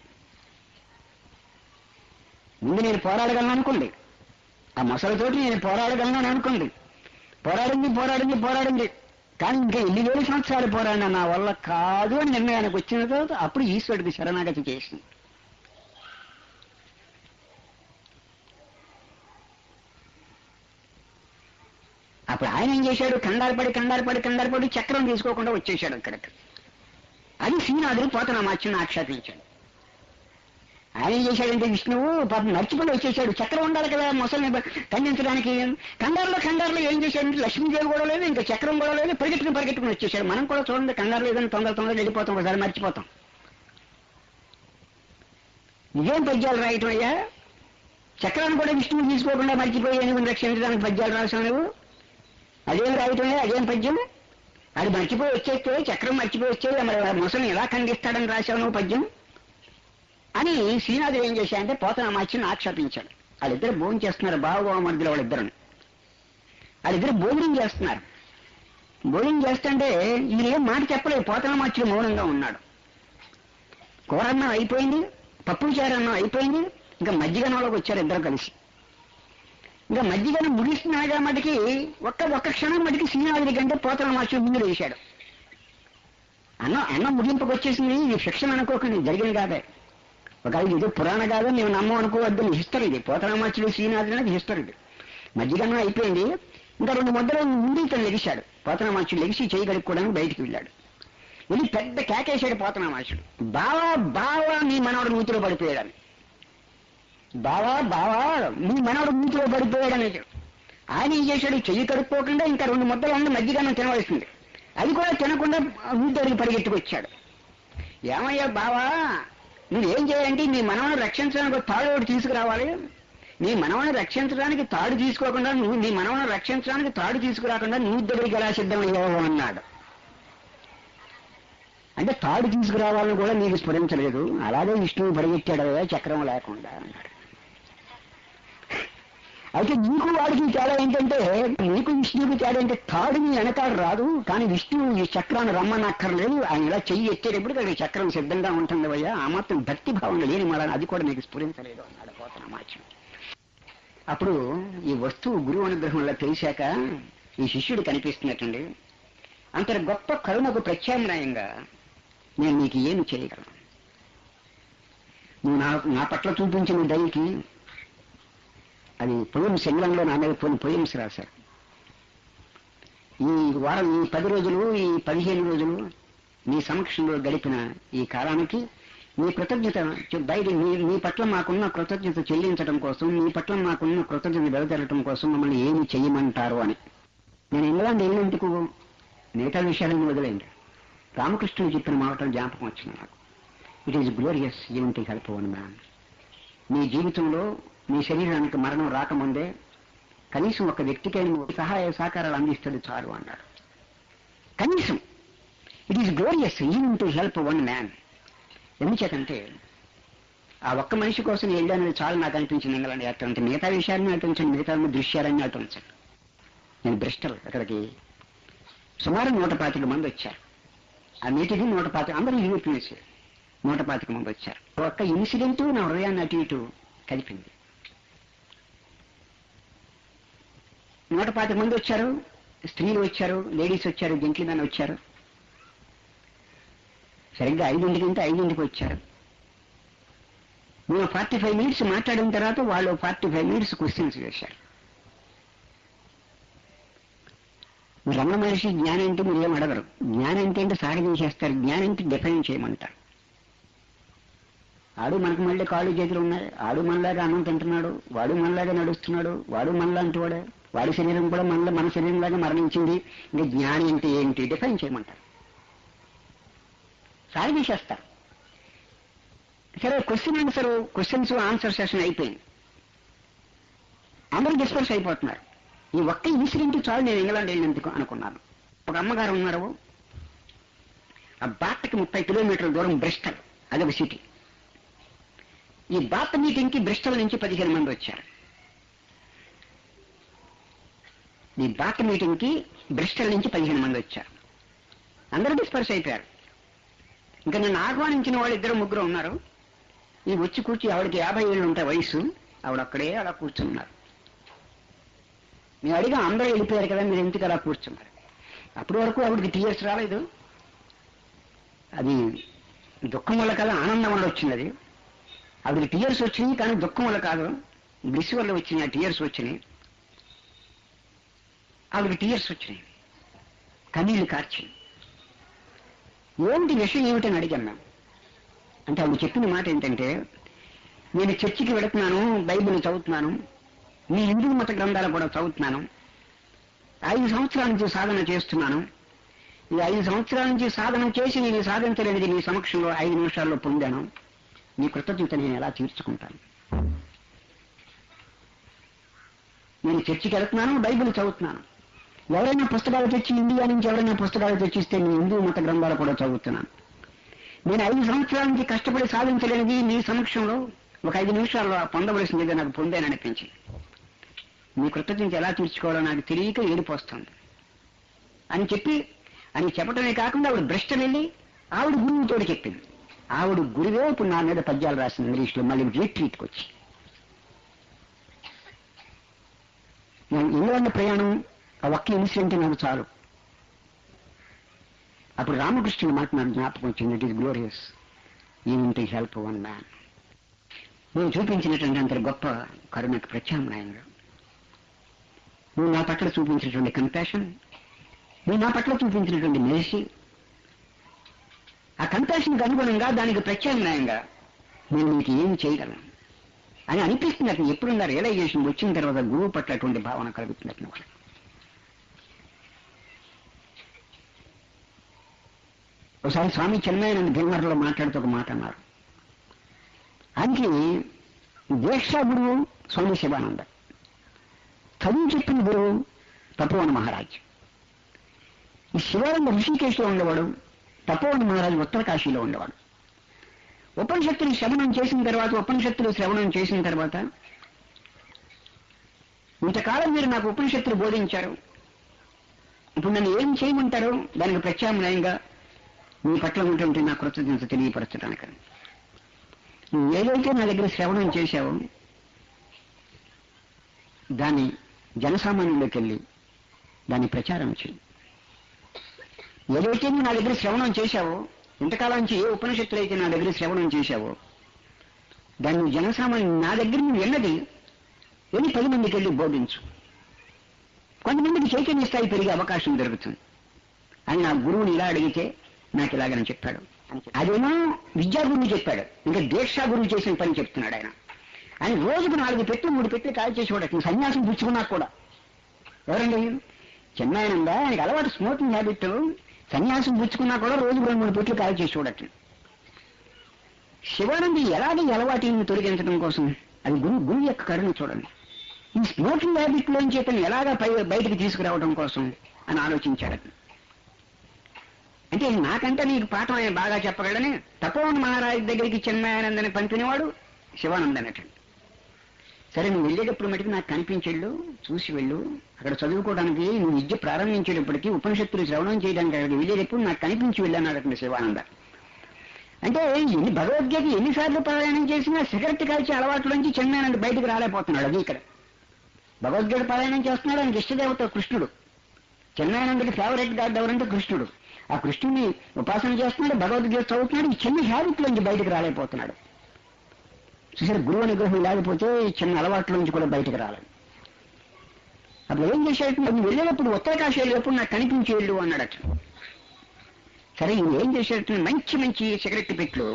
ముందు నేను పోరాడగలను అనుకోండి ఆ మొసలితోటి నేను పోరాడగలను అని అనుకోండి పోరాడింది పోరాడింది పోరాడింది కానీ ఇంకా ఎన్ని వేల సంవత్సరాలు పోరాడినా నా వల్ల కాదు అని నిర్ణయానికి వచ్చిన తర్వాత అప్పుడు ఈశ్వరుడికి శరణాగతి చేసింది అప్పుడు ఆయన ఏం చేశాడు కంగారు పడి కంగారు పడి కంగారు పడి చక్రం తీసుకోకుండా వచ్చేశాడు అక్కడికి అది శ్రీనాథుడు పోతనామాచ్యుని ఆక్షేపించాడు ఆయన ఏం చేశాడంటే విష్ణువు పాపం మర్చిపోయి వచ్చేసాడు చక్రం ఉండాలి కదా మొసల్ని బ- ఖండించడానికి కంగారులో కంగారులో ఏం చేశాడంటే లక్ష్మీదేవి కూడా లేదు ఇంకా చక్రం కూడా లేదు పరిగెట్టుకుని పరిగెట్టుకుని వచ్చేసాడు మనం కూడా చూడండి కంగారు లేదని తొందర తొందరగా వెళ్ళిపోతాం ఒకసారి మర్చిపోతాం నిజం పద్యాలు రాయటం అయ్యా చక్రాన్ని కూడా విష్ణువు తీసుకోకుండా మర్చిపోయి ఏనుగుని రక్షించడానికి పద్యాలు రాసావు నువ్వు అదేం రాయటమే అదేం పద్యం అది మర్చిపోయి వచ్చేస్తే చక్రం మర్చిపోయి వచ్చేది మరి ఆ మొసలిని ఎలా ఖండిస్తాడని రాశావు నువ్వు పద్యం అని శ్రీనాథుడు ఏం చేశాడంటే పోతన మార్చిని ఆక్షేపించాడు వాళ్ళిద్దరు భోజనం చేస్తున్నారు బావ మధ్యలో వాళ్ళిద్దరు వాళ్ళిద్దరు భోజనం చేస్తున్నారు భోజనం చేస్తుంటే ఈయన ఏం మాట చెప్పలేదు పోతన మార్చులు మౌనంగా ఉన్నాడు కూరన్నం అయిపోయింది పప్పు చారన్నం అయిపోయింది ఇంకా మజ్జిగనంలోకి వచ్చారు ఇద్దరు కలిసి ఇంకా మజ్జిగను ముగిస్తున్నాగా మటుకి ఒక్క ఒక్క క్షణం మటుకి శ్రీనాథుడి కంటే పోతన మార్చులు ముందు వేశాడు అన్నం అన్నం ముగింపుకు వచ్చేసింది ఇది ఫిక్షన్ అనుకోకండి జరిగింది కాదే ఒకవేళ ఇది పురాణ కాదు మేము నమ్మం అనుకోవద్దు హిస్టరీ ఇది పోతరామాచుడు శ్రీనాథుడు అనేది హిస్టరీ ఇది మధ్యగన్నం అయిపోయింది ఇంకా రెండు ముద్దలు ముందు ఇతను లెగిశాడు పోతనామాచుడు లెగిసి చేయి కడుక్కోవడానికి బయటికి వెళ్ళాడు వెళ్ళి పెద్ద కేకేశాడు పోతనామాచుడు బావా బావా నీ మనవడు నూతిలో పడిపోయాడని బావా బావా నీ మనవడు నూతిలో పడిపోయాడని ఆయన ఏం చేశాడు చెయ్యి కడుక్కోకుండా ఇంకా రెండు ముద్దలు ఉన్న మధ్యగన్నం తినవలసింది అది కూడా తినకుండా నూతికి పరిగెట్టుకొచ్చాడు ఏమయ్యా బావా నువ్వేం చేయాలంటే నీ మనవను రక్షించడానికి ఒక తాడు ఒకటి తీసుకురావాలి నీ మనవను రక్షించడానికి తాడు తీసుకోకుండా నువ్వు నీ మనవను రక్షించడానికి తాడు తీసుకురాకుండా నువ్వు దగ్గరికి ఎలా సిద్ధమయ్యావు అన్నాడు అంటే తాడు తీసుకురావాలని కూడా నీకు స్ఫురించలేదు అలాగే విష్ణువు పరిగెత్తాడు కదా చక్రం లేకుండా అన్నాడు అయితే నీకు వాడికి తేడా ఏంటంటే నీకు విష్ణువుకి తేడా అంటే తాడు నీ వెనకాల రాదు కానీ విష్ణువు ఈ చక్రాన్ని రమ్మనక్కర్లేదు ఆయన ఇలా చెయ్యి ఎత్తేటప్పుడు అక్కడ చక్రం సిద్ధంగా ఉంటుంది అయ్యా ఆ మాత్రం భక్తి భావం లేని మళ్ళీ అది కూడా నీకు స్ఫురించలేదు అన్నాడు పోతన మాచం అప్పుడు ఈ వస్తువు గురువు అనుగ్రహంలో తెలిసాక ఈ శిష్యుడు కనిపిస్తున్నట్టండి అంతటి గొప్ప కరుణకు ప్రత్యామ్నాయంగా నేను నీకు ఏమి చేయగలను నువ్వు నా నా పట్ల చూపించిన దయకి అది పొయిమ్స్ ఇంగ్లండ్లో నా మీద కొన్ని పొయిమ్స్ రాశారు ఈ వారం ఈ పది రోజులు ఈ పదిహేను రోజులు మీ సమక్షంలో గడిపిన ఈ కాలానికి మీ కృతజ్ఞత చె- బయట మీ మీ పట్ల మాకున్న కృతజ్ఞత చెల్లించడం కోసం మీ పట్ల మాకున్న కృతజ్ఞత వెదజల్లటం కోసం మమ్మల్ని ఏమి చెయ్యమంటారు అని నేను ఇంగ్లాండ్ వెళ్ళినందుకు మిగతా విషయాలను వదిలేండి రామకృష్ణుడు చెప్పిన మాటలు జ్ఞాపకం వచ్చింది నాకు it is glorious unity help one man మీ జీవితంలో మీ శరీరానికి మరణం రాకముందే కనీసం ఒక వ్యక్తికైనా నువ్వు సహాయ సహకారాలు అందిస్తుంది చాలు అన్నాడు కనీసం it is glorious even to help one man ఎందుచేతంటే ఆ ఒక్క మనిషి కోసం వెళ్ళానని చాలు నాకు అనిపించింది ఇంగ్లాండ్ యాత్ర అంటే మిగతా విషయాన్ని అటుంచండి మిగతా దృశ్యాలన్నీ అటుంచండి నేను బ్రిస్టల్ అక్కడికి సుమారు నూట పాతిక మంది వచ్చారు ఆ మీటింగ్ నూట పాతిక అందరూ యూరోపియన్స్ నూట పాతిక మంది వచ్చారు ఒక్క ఇన్సిడెంట్ నా హృదయాన్ని అటు ఇటు కలిపింది నూట పాతిక మంది వచ్చారు స్త్రీలు వచ్చారు లేడీస్ వచ్చారు జెంట్లీమెన్ వచ్చారు సరిగ్గా ఐదింటికి అంటే ఐదింటికి వచ్చారు మేము ఫార్టీ ఫైవ్ మినిట్స్ మాట్లాడిన తర్వాత వాళ్ళు ఫార్టీ ఫైవ్ మినిట్స్ క్వశ్చన్స్ వేశారు రమణ మహర్షి జ్ఞానం అంటే మీరు ఏం అడగరు జ్ఞానం అంటే అంటే సాగదం చేస్తారు జ్ఞానం అంటే డిఫైన్ చేయమంటారు ఆడు మనకు మళ్ళీ కాళ్ళు చేతులు ఉన్నాయి ఆడు మనలాగా అన్నం తింటున్నాడు వాడు మనలాగా నడుస్తున్నాడు వాడు మనలాంటి వాడే వాడి శరీరం కూడా మనలో మన శరీరంలాగా మరణించింది ఇంకా జ్ఞానం అంటే ఏంటి డిఫైన్ చేయమంటారు సాగదీసేస్తారు సరే question answer questions answer session అయిపోయింది అందరూ డిస్పర్స్ అయిపోతున్నారు ఈ ఒక్క ఇన్సిడెంట్ చాలు నేను ఇంగ్లాండ్ వెళ్ళినందుకు అనుకున్నాను ఒక అమ్మగారు ఉన్నారు ఆ బాటకి ముప్పై కిలోమీటర్ల దూరం బ్రిస్టల్ అదొక సిటీ ఈ బాత్ మీటింగ్ కి బ్రిస్టల్ నుంచి పదిహేను మంది వచ్చారు ఈ బాత్ మీటింగ్ కి బ్రిస్టల్ నుంచి పదిహేను మంది వచ్చారు అందరూ డిస్పర్స్ అయిపోయారు ఇంకా నన్ను ఆహ్వానించిన వాళ్ళు ఇద్దరు ముగ్గురు ఉన్నారు ఈ వచ్చి కూర్చి ఆవిడకి యాభై ఏళ్ళు ఉంటాయి వయసు ఆవిడ అక్కడే అలా కూర్చున్నారు నేను అడిగా అందరూ వెళ్ళిపోయారు కదా మీరు ఎందుకు అలా కూర్చున్నారు అప్పటి వరకు ఆవిడకి టీయర్స్ రాలేదు అది దుఃఖం వల్ల కాదు ఆనందం వల్ల వచ్చింది అది ఆవిడకి టీయర్స్ వచ్చినాయి కానీ దుఃఖం వల్ల కాదు బ్లిస్ వల్ల వచ్చినాయి టీయర్స్ వచ్చినాయి ఆవిడకి టీయర్స్ వచ్చినాయి కన్నీళ్లు కార్చింది ఏమిటి విషయం ఏమిటని అడిగాను మేము అంటే ఆవిడ చెప్పిన మాట ఏంటంటే నేను చర్చికి వెళుతున్నాను బైబిల్ చదువుతున్నాను మీ హిందూ మత గ్రంథాలు కూడా చదువుతున్నాను ఐదు సంవత్సరాల నుంచి సాధన చేస్తున్నాను ఈ ఐదు సంవత్సరాల నుంచి సాధన చేసి నేను సాధించలేనిది నీ సమక్షంలో ఐదు నిమిషాల్లో పొందాను నీ కృతజ్ఞత నేను ఎలా తీర్చుకుంటాను నేను చర్చికి వెళ్తున్నాను బైబిల్ చదువుతున్నాను ఎవరైనా పుస్తకాలు తెచ్చి ఇండియా నుంచి ఎవరైనా పుస్తకాలు తెచ్చిస్తే నేను హిందూ మత గ్రంథాలు కూడా చదువుతున్నాను నేను ఐదు సంవత్సరాల నుంచి కష్టపడి సాధించలేనిది నీ సమక్షంలో ఒక ఐదు నిమిషాల్లో పొందవలసిందిగా నాకు పొందాననిపించి నీ కృతజ్ఞత ఎలా తీర్చుకోవాలో నాకు తెలియక ఏడిపోస్తుంది అని చెప్పి అని చెప్పడమే కాకుండా ఆవిడ భ్రష్ట వెళ్ళి ఆవిడ గురువుతో చెప్పింది ఆవిడ గురువే ఇప్పుడు నా మీద పద్యాలు రాసింది ఇంగ్లీష్లో మళ్ళీ రీట్రీట్కి వచ్చి నేను ఇంగ్లాండ్ ప్రయాణం ఆ ఒక్క ఇన్సిడెంట్ నాకు చాలు అప్పుడు రామకృష్ణుడు మాట నాకు జ్ఞాపకం వచ్చింది it is glorious even to help one man నువ్వు చూపించినటువంటి అంత గొప్ప కరుణకు ప్రత్యామ్నాయంగా నువ్వు నా పట్ల చూపించినటువంటి కంపాషన్ నువ్వు నా పట్ల చూపించినటువంటి మేసి ఆ కంపాషన్కి అనుగుణంగా దానికి ప్రత్యామ్నాయంగా నేను నీకు ఏమి చేయగలను అని అనిపిస్తుంది అతను ఎప్పుడున్న రియలైజేషన్ వచ్చిన తర్వాత గురువు పట్ల అటువంటి భావన కలుగుతుంది అతను వాళ్ళకి. ఒకసారి స్వామి చెన్నైనంద భీమవరంలో మాట్లాడుతూ ఒక మాట అన్నారు ఆయనకి దీక్షా గురువు స్వామి శివానంద చదువు చెప్పిన గురువు తపోవన మహారాజ్ ఈ శివానంద ఋషికేశ్లో ఉండేవాడు తపోవన మహారాజు ఉత్తర కాశీలో ఉండేవాడు ఉపనిషత్తులు శ్రవణం చేసిన తర్వాత ఉపనిషత్తులు శ్రవణం చేసిన తర్వాత ఇంతకాలం మీరు నాకు ఉపనిషత్తులు బోధించారు ఇప్పుడు నన్ను ఏం చేయమంటారు దానికి ప్రత్యామ్నాయంగా మీ పట్ల ఉన్నటువంటి నా కృతజ్ఞత తెలియపరచడానికి నువ్వు ఏదైతే నా దగ్గర శ్రవణం చేశావో దాన్ని జనసామాన్యంలోకి వెళ్ళి దాన్ని ప్రచారం చేయి ఏదైతే నువ్వు నా దగ్గర శ్రవణం చేశావో ఇంతకాలం నుంచి ఏ ఉపనిషత్తులు అయితే నా దగ్గర శ్రవణం చేశావో దాన్ని జనసామాన్యం నా దగ్గర నువ్వు విన్నది వెళ్ళి పది మందికి వెళ్ళి బోధించు కొంతమందికి చైతన్య స్థాయి పెరిగే అవకాశం దొరుకుతుంది అని నా గురువుని ఇలా అడిగితే నాకు ఇలాగని చెప్పాడు అదేమో విద్యా గురువు చెప్పాడు ఇంకా దీక్షా గురువు చేసిన పని చెప్తున్నాడు ఆయన ఆయన రోజుకు నాలుగు పెట్టి మూడు పెట్టి కాల్ చేసేవాడు సన్యాసం పుచ్చుకున్నా కూడా ఎవరండి చిన్నాయనందా ఆయనకి అలవాటు స్మోకింగ్ హ్యాబిట్ సన్యాసం పుచ్చుకున్నా కూడా రోజుకు రెండు మూడు పెట్లు కాల్ చేసి చూడట్టు శివానంది ఎలాగ ఈ అలవాటుని తొలగించడం కోసం అది గురు గురువు యొక్క కరుణ చూడండి ఈ స్మోకింగ్ హ్యాబిట్ లోంచి ఇతను ఎలాగా పై బయటికి తీసుకురావడం కోసం అని ఆలోచించాడు అతను. అంటే నాకంటే నీకు పాఠం ఆయన బాగా చెప్పగలని తపోవన్ మహారాజు దగ్గరికి చిన్నాయనందని పంపినవాడు శివానంద అన్నట్టు సరే నువ్వు వెళ్ళేటప్పుడు మటుకు నాకు కనిపించెళ్ళు చూసి వెళ్ళు అక్కడ చదువుకోవడానికి నువ్వు విద్య ప్రారంభించేటప్పటికి ఉపనిషత్తులు శ్రవణం చేయడానికి అక్కడికి వెళ్ళేటప్పుడు నాకు కనిపించి వెళ్ళన్నాడు అక్కడ శివానంద అంటే ఎన్ని భగవద్గీత ఎన్నిసార్లు పారాయణం చేసినా సిగరెట్ కాల్చే అలవాట్లోంచి చెన్నైనంత బయటకు రాలేకపోతున్నాడు అది ఇక్కడ భగవద్గీత పారాయణం చేస్తున్నాడు ఆయనకి ఇష్టదేవత కృష్ణుడు చెన్నైనందుకి ఫేవరెట్ గాడ్ ఎవరంటే కృష్ణుడు ఆ కృష్ణుని ఉపాసన చేస్తున్నాడు భగవద్గీత చదువుతున్నాడు ఈ చిన్న హ్యాబిట్ నుంచి బయటకు రాలేకపోతున్నాడు చూసారు గురువు అనుగ్రహం లేకపోతే ఈ చిన్న అలవాట్ల నుంచి కూడా బయటకు రాలేదు అప్పుడు ఏం చేశాడు నువ్వు వెళ్ళేటప్పుడు ఉత్తర కాశీ వెళ్ళేటప్పుడు నాకు కనిపించి వెళ్ళు అన్నాడు అతను సరే ఈయన ఏం చేశాడు మంచి మంచి సిగరెట్ పెట్లు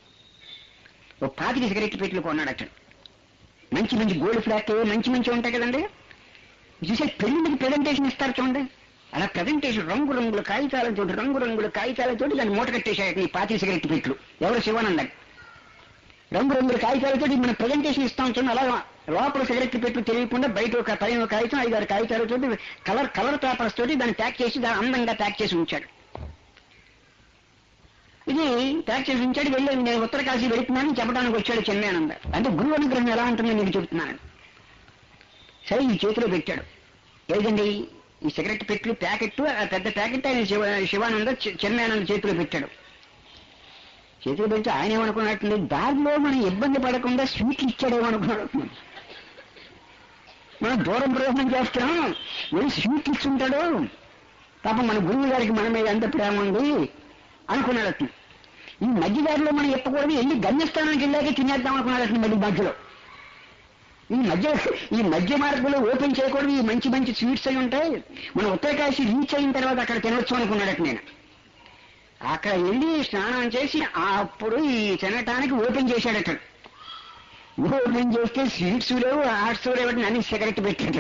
ఓ పాతికి సిగరెట్ పెట్లు కొన్నాడు అతను మంచి మంచి గోల్డ్ ఫ్లాట్ మంచి మంచి ఉంటాయి కదండి చూసే పెళ్లికి ప్రెజెంటేషన్ ఇస్తారు చూడండి అలా ప్రెజెంటేషన్ రంగు రంగుల కాగితాలతో రంగు రంగుల కాగితాలతో దాన్ని మూట కట్టేశాడు ఈ పాతి సిగరెట్ పెట్లు ఎవరు శివానంద రంగు రంగుల కాగితాలతో మన ప్రెజెంటేషన్ ఇస్తాం చూడండి అలా లోపల సిగరెట్ పెట్లు తెలియకుండా బయట ఒక పైన ఒక కాగితం ఐదారు కాగితాలతో కలర్ కలర్ పేపర్స్ తోటి దాన్ని ప్యాక్ చేసి దాన్ని అందంగా ప్యాక్ చేసి ఉంచాడు ఇది ట్యాక్సీ ఉంచాడు వెళ్ళి నేను ఉత్తర కాశీ వెళుతున్నానని చెప్పడానికి వచ్చాడు చెన్నైనంద అంటే గురువు అనుగ్రహం ఎలా ఉంటుందో నీకు చెప్తున్నాను సరే ఈ చేతిలో పెట్టాడు ఏదండి ఈ సిగరెట్ పెట్లు ప్యాకెట్ ఆ పెద్ద ప్యాకెట్ ఆయన శివ శివానంద చె- చెన్నైనంద చేతిలో పెట్టాడు చేతిలో పెట్టి ఆయన ఏమనుకున్నట్టు దారిలో మనం ఇబ్బంది పడకుండా స్వీట్లు ఇచ్చాడేమో అనుకున్నాడు మనం దూరం ప్రయోజనం చేస్తున్నాం వెళ్ళి స్వీట్లు ఇచ్చుంటాడు పాపం మన గురువు గారికి మన మీద ఎంత ప్రేమ ఉంది అనుకున్నాడు అతను ఈ మధ్య దారిలో మనం ఎప్పకూడదు వెళ్ళి గమ్యస్థానానికి వెళ్ళాక తినేద్దాం అనుకున్నాడు అతను మధ్య మధ్యలో ఈ మధ్య ఈ మధ్య మార్గంలో ఓపెన్ చేయకూడదు ఈ మంచి మంచి స్వీట్స్ అయి ఉంటాయి మనం ఉత్తరకాశి రీచ్ అయిన తర్వాత అక్కడ తినొచ్చు అనుకున్నాడట నేను అక్కడ వెళ్ళి స్నానం చేసి అప్పుడు ఈ తినటానికి ఓపెన్ చేశాడట ఓపెన్ చేస్తే స్వీట్స్ లేవు ఆర్ట్స్ లేవు అన్ని సిగరెట్ పెట్టాడు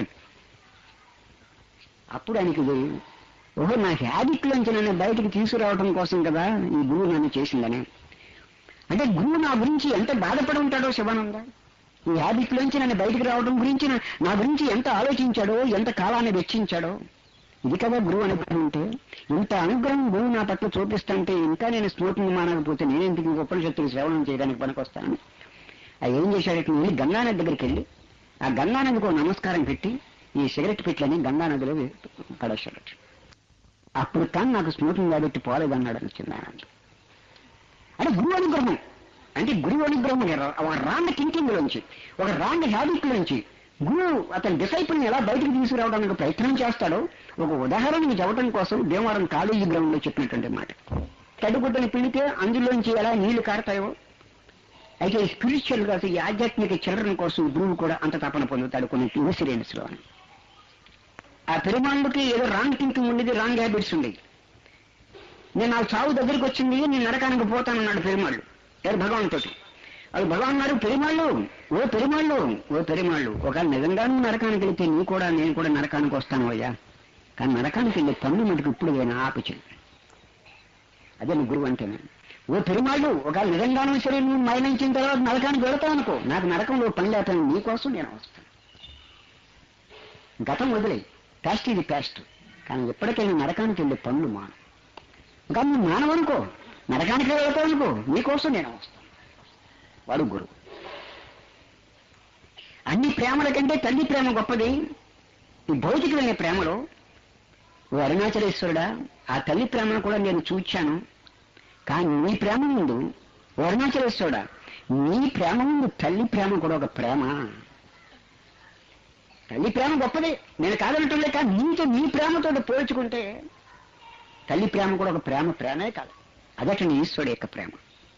అప్పుడు ఆయనకి ఇది, ఓహో నా హ్యాబిట్ లోంచి నన్ను బయటికి తీసుకురావడం కోసం కదా ఈ గురువు నన్ను చేసిందని అంటే గురువు నా గురించి ఎంత బాధపడి ఉంటాడో శివానంద ఈ హ్యాబిట్ లోంచి నన్ను బయటికి రావడం గురించి నా- నా గురించి ఎంత ఆలోచించాడో ఎంత కాలాన్ని వెచ్చించాడో ఇది కదా గురువు అనుగ్రహం అంటే ఇంత అనుగ్రహం గురువు నా పట్ల చూపిస్తుంటే ఇంకా నేను స్మృతిని మానకపోతే నేను ఇంటికి ఉపనిషత్తులు శ్రవణం చేయడానికి పనికొస్తాను అది ఏం చేశాడట వెళ్ళి గంగానది దగ్గరికి వెళ్ళి ఆ గంగానదికి ఒక నమస్కారం పెట్టి ఈ సిగరెట్ పెట్లని గంగానదిలో వే- పడేశాడట అప్పుడు కానీ నాకు స్మృతిని కాబట్టి పోలేదన్నాడు వచ్చిందానంద అంటే గురువు అనుగ్రహం అంటే గురువు అనుగ్రహం ఒక రాంగ్ థింకింగ్ లోంచి ఒక రాంగ్ హ్యాబిట్ లోంచి గురువు అతని డిసైపుల్ని ఎలా బయటకు తీసుకురావడానికి ప్రయత్నం చేస్తాడో ఒక ఉదాహరణకి చెప్పడం కోసం దేవవరం కాలేజీ గ్రౌండ్ లో చెప్పినటువంటి మాట తడుగుడ్డని పిండితే అందులోంచి ఎలా నీళ్లు కారతాయో అయితే స్పిరిచువల్ గా ఈ ఆధ్యాత్మిక చిల్డ్రన్ కోసం గురువు కూడా అంత తపన పొందుతాడు కొన్ని ఇన్సిడెంట్స్ లో ఆ పెరుమాళ్ళకి ఏదో రాంగ్ థింకింగ్ ఉండేది రాంగ్ హ్యాబిట్స్ ఉండేది నేను నా చావు దగ్గరికి వచ్చింది నేను నరకానికి పోతానన్నాడు పెరుమాళ్ళు ఎవరు భగవంతుడు అది భగవాన్ అన్నారు పెరుమాళ్ళు ఓ పెరుమాళ్ళు ఓ పెరుమాళ్ళు ఒకవేళ నిజంగా నువ్వు నరకానికి వెళ్తే నీ కూడా నేను కూడా నరకానికి వస్తాను అయ్యా కానీ నరకానికి వెళ్ళే పన్ను మటుకు ఇప్పుడు నేను ఆపుచే అదే నీ గురువు అంటేనే ఓ పెరుమాళ్ళు ఒకవేళ నిజంగానూ సరే నువ్వు మరణించిన తర్వాత నరకానికి వెళతావు అనుకో నాకు నరకంలో పని లేకపోతే నీ కోసం నేను వస్తాను గతం వదిలే ప్యాస్ట్ ఇది ప్యాస్ట్ కానీ ఎప్పటికైనా నరకానికి వెళ్ళే పనులు మాను కానీ నువ్వు మానవనుకో నరకానికి వెళ్తావు అనుకో నీకోసం నేను వస్తాను వాడు గురువు అన్ని ప్రేమల కంటే తల్లి ప్రేమ గొప్పది ఈ భౌతికమైన ప్రేమలో ఓ అరుణాచలేశ్వరుడా ఆ తల్లి ప్రేమను కూడా నేను చూచాను కానీ నీ ప్రేమ ముందు ఓ అరుణాచలేశ్వరుడా నీ ప్రేమ ముందు తల్లి ప్రేమ కూడా ఒక ప్రేమ తల్లి ప్రేమ గొప్పది నేను కాదనటంలే కానీ నీతో నీ ప్రేమతో పోల్చుకుంటే తల్లి ప్రేమ కూడా ఒక ప్రేమ ప్రేమే కాదు అదటండి ఈశ్వరుడు యొక్క ప్రేమ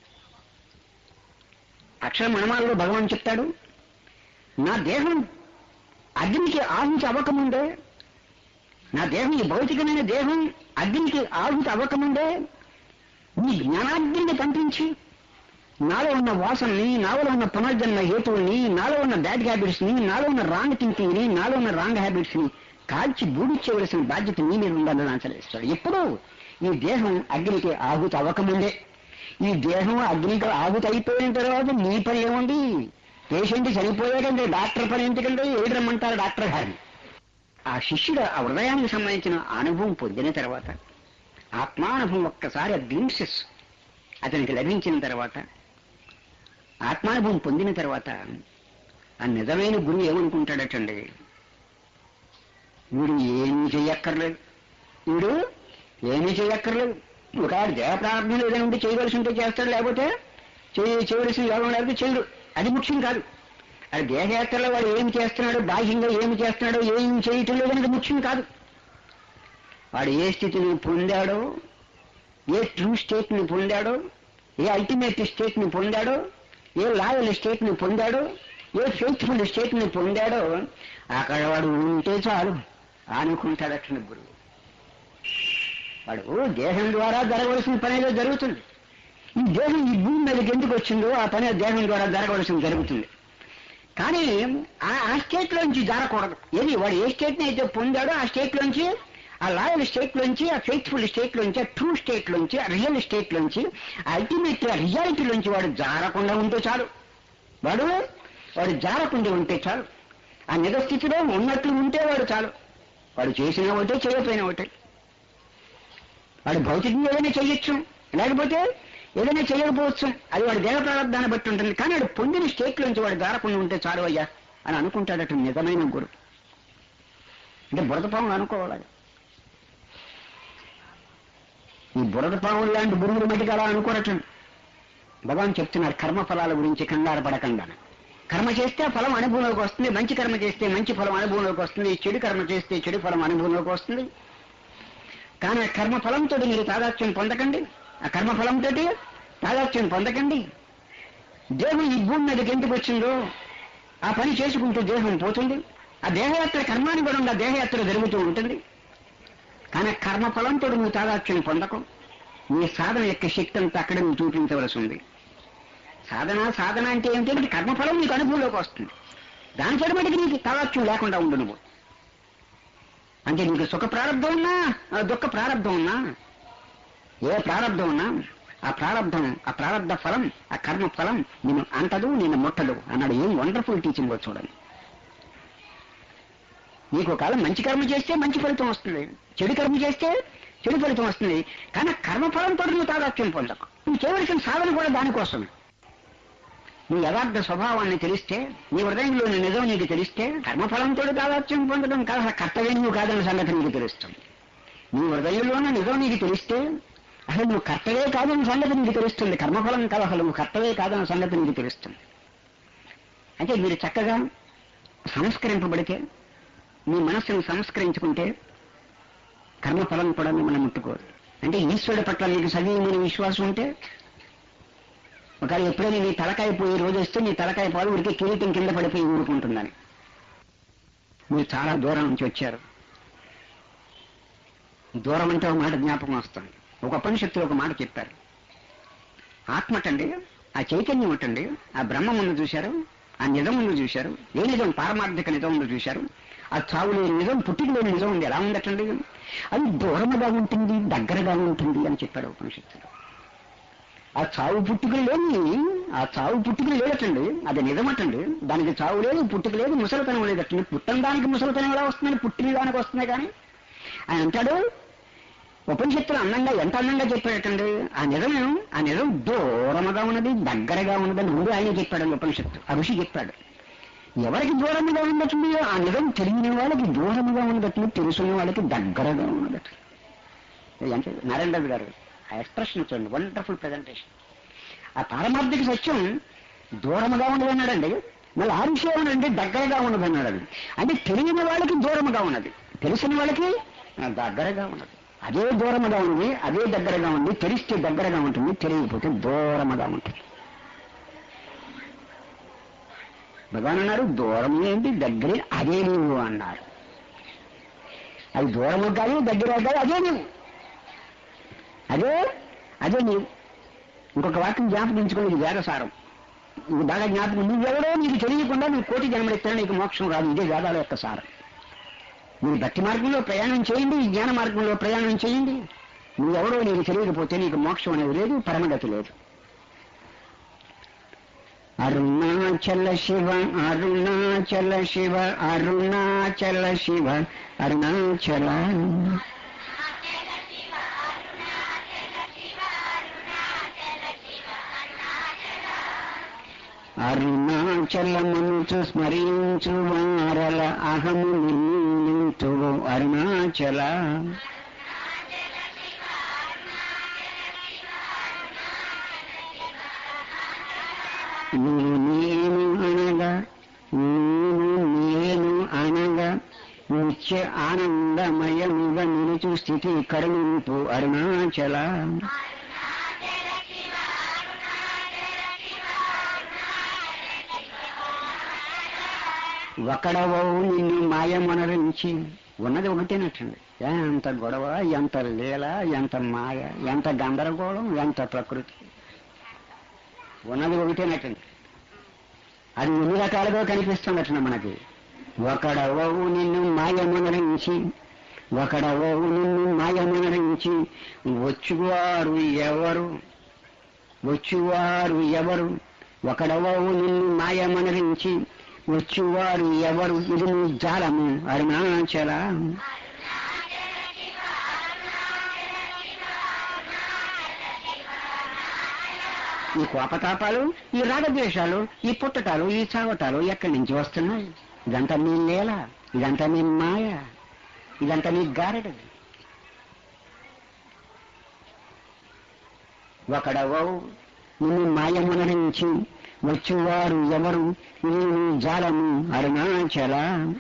అక్షర మణమాలలో భగవాన్ చెప్తాడు నా దేహం అగ్నికి ఆహుతి అవ్వకముందే నా దేహం ఈ భౌతికమైన దేహం అగ్నికి ఆహుతి అవ్వకముందే నీ జ్ఞానాగ్నిని పంపించి నాలో ఉన్న వాసనని నాలో ఉన్న పునర్జన్మ హేతువుల్ని నాలో ఉన్న బ్యాడ్ హ్యాబిట్స్ ని నాలో ఉన్న రాంగ్ థింకింగ్ ని నాలో ఉన్న రాంగ్ హ్యాబిట్స్ ని కాల్చి బూడిచ్చేవలసిన బాధ్యత నీ మీద ఉందని ఆచరిస్తాడు ఎప్పుడు ఈ దేహం అగ్నికి ఆహుతి అవ్వకముందే ఈ దేహం అగ్నికి ఆహుతి అయిపోయిన తర్వాత నీ పని ఏముంది పేషెంట్ చనిపోయాడంటే డాక్టర్ పని ఎందుకంటే ఏడు రమ్మంటారు డాక్టర్ గారిని ఆ శిష్యుడు ఆ హృదయానికి సంబంధించిన అనుభవం పొందిన తర్వాత ఆత్మానుభవం ఒక్కసారి ఆ గ్లింప్సెస్ అతనికి లభించిన తర్వాత ఆత్మానుభవం పొందిన తర్వాత ఆ నిజమైన గురువు ఏమనుకుంటాడటండి వీడు ఏమీ చెయ్యక్కర్లేదు వీడు ఏమీ చెయ్యక్కర్లేదు ఒకవేళ దేవ ప్రార్థనలు ఏదైనా ఉంటే చేయవలసి ఉంటే చేస్తాడు లేకపోతే చేయ- చేయవలసిన యోగం లేకపోతే చేయడు అది ముఖ్యం కాదు అది దేహయాత్రలో వాడు ఏమి చేస్తున్నాడో బాహ్యంగా ఏమి చేస్తున్నాడో ఏమి చేయటం లేదనేది ముఖ్యం కాదు వాడు ఏ స్థితిని పొందాడో ఏ ట్రూ స్టేట్ ని పొందాడో ఏ అల్టిమేట్ స్టేట్ ని పొందాడో ఏ లాయల్ స్టేట్ ని పొందాడో ఏ ఫెయిత్ఫుల్ స్టేట్ ని పొందాడో అక్కడ వాడు ఉంటే చాలు అనుకుంటాడు అట్లా గురువు వాడు దేహం ద్వారా జరగవలసిన పని ఏదో జరుగుతుంది ఈ దేహం ఈ భూమి మీదకి ఎందుకు వచ్చిందో ఆ పని ఆ దేహం ద్వారా జరగవలసింది జరుగుతుంది కానీ ఆ- ఆ స్టేట్ లోంచి జారకూడదు ఏది వాడు ఏ స్టేట్ ని అయితే పొందాడో ఆ స్టేట్ లోంచి ఆ లాయల్ స్టేట్ లోంచి ఆ ఫెయిత్ఫుల్ స్టేట్ లోంచి ఆ ట్రూ స్టేట్ లోంచి ఆ రియల్ స్టేట్ లోంచి అల్టిమేట్ రియాలిటీ లోంచి వాడు జారకుండా ఉంటే చాలు వాడు వాడు జారకుండా ఉంటే చాలు ఆ నిజ స్థితిలో ఉన్నట్లు ఉంటే వాడు చాలు వాడు చేసిన ఒకటే చేయకపోయిన ఒకటే వాడు భౌతికంగా ఏదైనా చెయ్యొచ్చు లేకపోతే ఏదైనా చేయకపోవచ్చు అది వాడి దేహ ప్రారంభాన్ని బట్టి ఉంటుంది కానీ వాడు పొందిన స్టేట్ నుంచి వాడు దారకుండా ఉంటే చాలు అయ్యా అని అనుకుంటాడట నిజమైన గురు అంటే బురద పాములు అనుకోవాలి ఈ బురద పాములు లాంటి గురువుల మధ్యకి అలా అనుకోరటండి భగవాన్ చెప్తున్నారు కర్మ ఫలాల గురించి కంగారు పడకుండా కర్మ చేస్తే ఆ ఫలం అనుభవంలోకి వస్తుంది మంచి కర్మ చేస్తే మంచి ఫలం అనుభవంలోకి వస్తుంది చెడు కర్మ చేస్తే చెడు ఫలం అనుభవంలోకి వస్తుంది కానీ ఆ కర్మ ఫలంతో మీరు తాదాత్యం పొందకండి ఆ కర్మ ఫలంతో తాదాత్యం పొందకండి దేహం ఈ భూమి మీదకి ఎందుకు వచ్చిందో ఆ పని చేసుకుంటూ దేహం పోతుంది ఆ దేహయాత్ర కర్మానుగుణంగా దేహయాత్ర జరుగుతూ ఉంటుంది కానీ కర్మ ఫలంతో నువ్వు తాదాత్యం పొందకు నీ సాధన యొక్క శక్తి అంతా అక్కడ నువ్వు చూపించవలసి ఉంది సాధన సాధన అంటే ఏమిటంటే కర్మఫలం నీకు అనుభవంలోకి వస్తుంది దాని చెడమటికి నీకు తాదాత్యం లేకుండా ఉండు నువ్వు అంటే నీకు సుఖ ప్రారంభం ఉన్నా ఆ దుఃఖ ప్రారంభం ఉన్నా ఏ ప్రారంభం ఉన్నా ఆ ప్రారంభం ఆ ప్రారంభ ఫలం ఆ కర్మ ఫలం నేను అంటదు నేను ముట్టదు అన్నాడు ఏం వండర్ఫుల్ టీచింగ్ చూడండి నీకు ఒకవేళ మంచి కర్మ చేస్తే మంచి ఫలితం వస్తుంది చెడు కర్మ చేస్తే చెడు ఫలితం వస్తుంది కానీ ఆ కర్మ ఫలంతో నువ్వు తాదాత్యం పొందకు నువ్వు చేయవలసిన సాధన కూడా దానికోసమే నీ యథార్థ స్వభావాన్ని తెలిస్తే నీ హృదయంలోని నిజం నీకు తెలిస్తే కర్మఫలంతో తాదాత్యం పొందడం కాదు అసలు కర్తవ్యం నువ్వు కాదన్న సంగతి నీకు తెలుస్తుంది నీ హృదయంలోని నిజం నీకు తెలిస్తే అసలు నువ్వు కర్తవే కాదన్న సంగతి నీకు తెలుస్తుంది కర్మఫలం కాదు అసలు నువ్వు కర్తవే కాదన్న సంగతి నీకు తెలుస్తుంది అంటే మీరు చక్కగా సంస్కరింపబడితే మీ మనస్సును సంస్కరించుకుంటే కర్మఫలం కూడా మిమ్మల్ని ముట్టుకోదు అంటే ఈశ్వరుడి పట్ల మీకు సజీవమైన విశ్వాసం ఉంటే ఒకవేళ ఎప్పుడైనా నీ తలకాయ పోయి రోజు వస్తే నీ తలకాయ పాలు ఉడికే కిరీటం కింద పడిపోయి ఊరుకుంటుందని మీరు చాలా దూరం నుంచి వచ్చారు దూరం అంటే ఒక మాట జ్ఞాపకం వస్తుంది ఒక ఉపనిషత్తులో ఒక మాట చెప్పారు ఆత్మటండి ఆ చైతన్యం ఉంటండి ఆ బ్రహ్మ ముందు చూశారు ఆ నిజం ముందు చూశారు ఏ నిజం పారమార్థిక నిజం ముందు చూశారు ఆ చావు లేని నిజం పుట్టిక లేని నిజం ఉంది ఎలా ఉందటండి అది దూరముగా ఉంటుంది దగ్గరగా ఉంటుంది అని చెప్పాడు ఉపనిషత్తులో ఆ చావు పుట్టుకలు లేని ఆ చావు పుట్టుకలు లేదటండి అది నిజమటండి దానికి చావు లేదు పుట్టుక లేదు ముసలితనం లేదటండి పుట్టిన దానికి ముసలితనం ఎలా వస్తుందని పుట్టిన దానికి వస్తుంది కానీ ఆయన అంటాడు ఉపనిషత్తులు అందంగా ఎంత అందంగా చెప్పాడటండి ఆ నిజమే ఆ నిజం దూరముగా ఉన్నది దగ్గరగా ఉన్నదని ముందు ఆయన చెప్పాడు ఉపనిషత్తు ఆ ఋషి చెప్పాడు ఎవరికి దూరముగా ఉన్నట్టుంది ఆ నిజం తెలియని వాళ్ళకి దూరముగా ఉన్నదట్లు తెలుసున్న వాళ్ళకి దగ్గరగా ఉన్నదట అంటే నారాయణ రాజు గారు ఆ ఎక్స్ప్రెషన్ చూడండి వండర్ఫుల్ ప్రజెంటేషన్ ఆ పారమార్థిక సత్యం దూరముగా ఉన్నదన్నాడండి మళ్ళీ ఆ విషయం అంటే దగ్గరగా ఉన్నదన్నాడు అంటే తెలియని వాళ్ళకి దూరముగా ఉన్నది తెలిసిన వాళ్ళకి ఆ, దగ్గరగా ఉన్నది అదే దూరముగా ఉంది అదే దగ్గరగా ఉంది తెలిస్తే దగ్గరగా ఉంటుంది తెలియకపోతే దూరముగా ఉంటుంది భగవాన్ అన్నారు దూరం ఏంటి దగ్గరే అదే నీవు అన్నారు అది దూరము కాదు దగ్గర కాదు అదే నీవు అదే అదే నీవు ఇంకొక వాక్యం జ్ఞాపకించుకుని ఇది వేదసారం ఇది బాగా జ్ఞాపకం నువ్వెవడో నీకు తెలియకుండా నువ్వు కోటి జన్మలిస్తే నీకు మోక్షం రాదు ఇదే వేదాల యొక్క సారం మీరు భక్తి మార్గంలో ప్రయాణం చేయండి ఈ జ్ఞాన మార్గంలో ప్రయాణం చేయండి నువ్వెవడో నీకు తెలియకపోతే నీకు మోక్షం అనేది లేదు పరమగతి లేదు అరుణాచల శివ అరుణాచల శివ అరుణాచల శివ అరుణాచల అరుణాచలమును స్మరించు వారల అహము నింతు అరుణాచల నీవు నేను అనగా నీవు నేను అనగా నిత్య ఆనందమయముగ నిలుచు స్థితి కరుణింపు అరుణాచల ఒకడవవు నిన్ను మాయమనరించి ఉన్నది ఒకటేనట్టండి ఎంత గొడవ ఎంత లీల ఎంత మాయ ఎంత గందరగోళం ఎంత ప్రకృతి ఉన్నది ఒకటేనట్టండి అది ఎన్ని రకాలుగా కనిపిస్తుందట మనకి ఒకడవవు నిన్ను మాయమనరించి ఒకడవవు నిన్ను మాయమనరించి వచ్చువారు ఎవరు వచ్చువారు ఎవరు ఒకడవవు నిన్ను మాయమనరించి వచ్చువారు ఎవరు ఇది నీ జాలము అరుణాచల ఈ కోపతాపాలు ఈ రాగద్వేషాలు ఈ పుట్టటాలు ఈ చావటాలు ఎక్కడి నుంచి వస్తున్నాయి ఇదంతా మీ నేల ఇదంతా మీ మాయ ఇదంతా మీ గారెడు ఒకడవవు నిన్ను మాయమున నుంచి వచ్చువారు ఎవరు నీవు జాలము అరుణాచల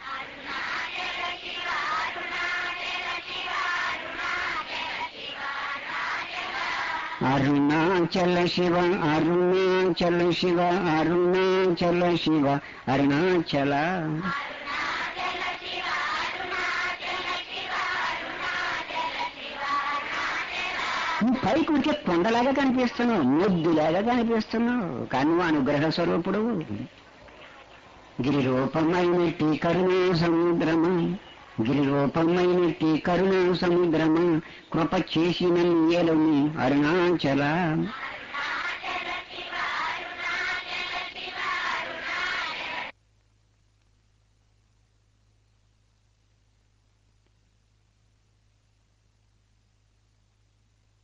అరుణాచల శివ అరుణాచల శివ అరుణాచల శివ అరుణాచల నువ్వు పైకి ఉడికే కొండలాగా కనిపిస్తున్నావు ముద్దులాగా కనిపిస్తున్నావు కానీ నువ్వు అనుగ్రహ స్వరూపుడు గిరి రూపమైనట్టి కరుణా సముద్రమా గిరి రూపమైనట్టి కరుణా సముద్రమా కృప చేసిన ఏలుని అరుణాచల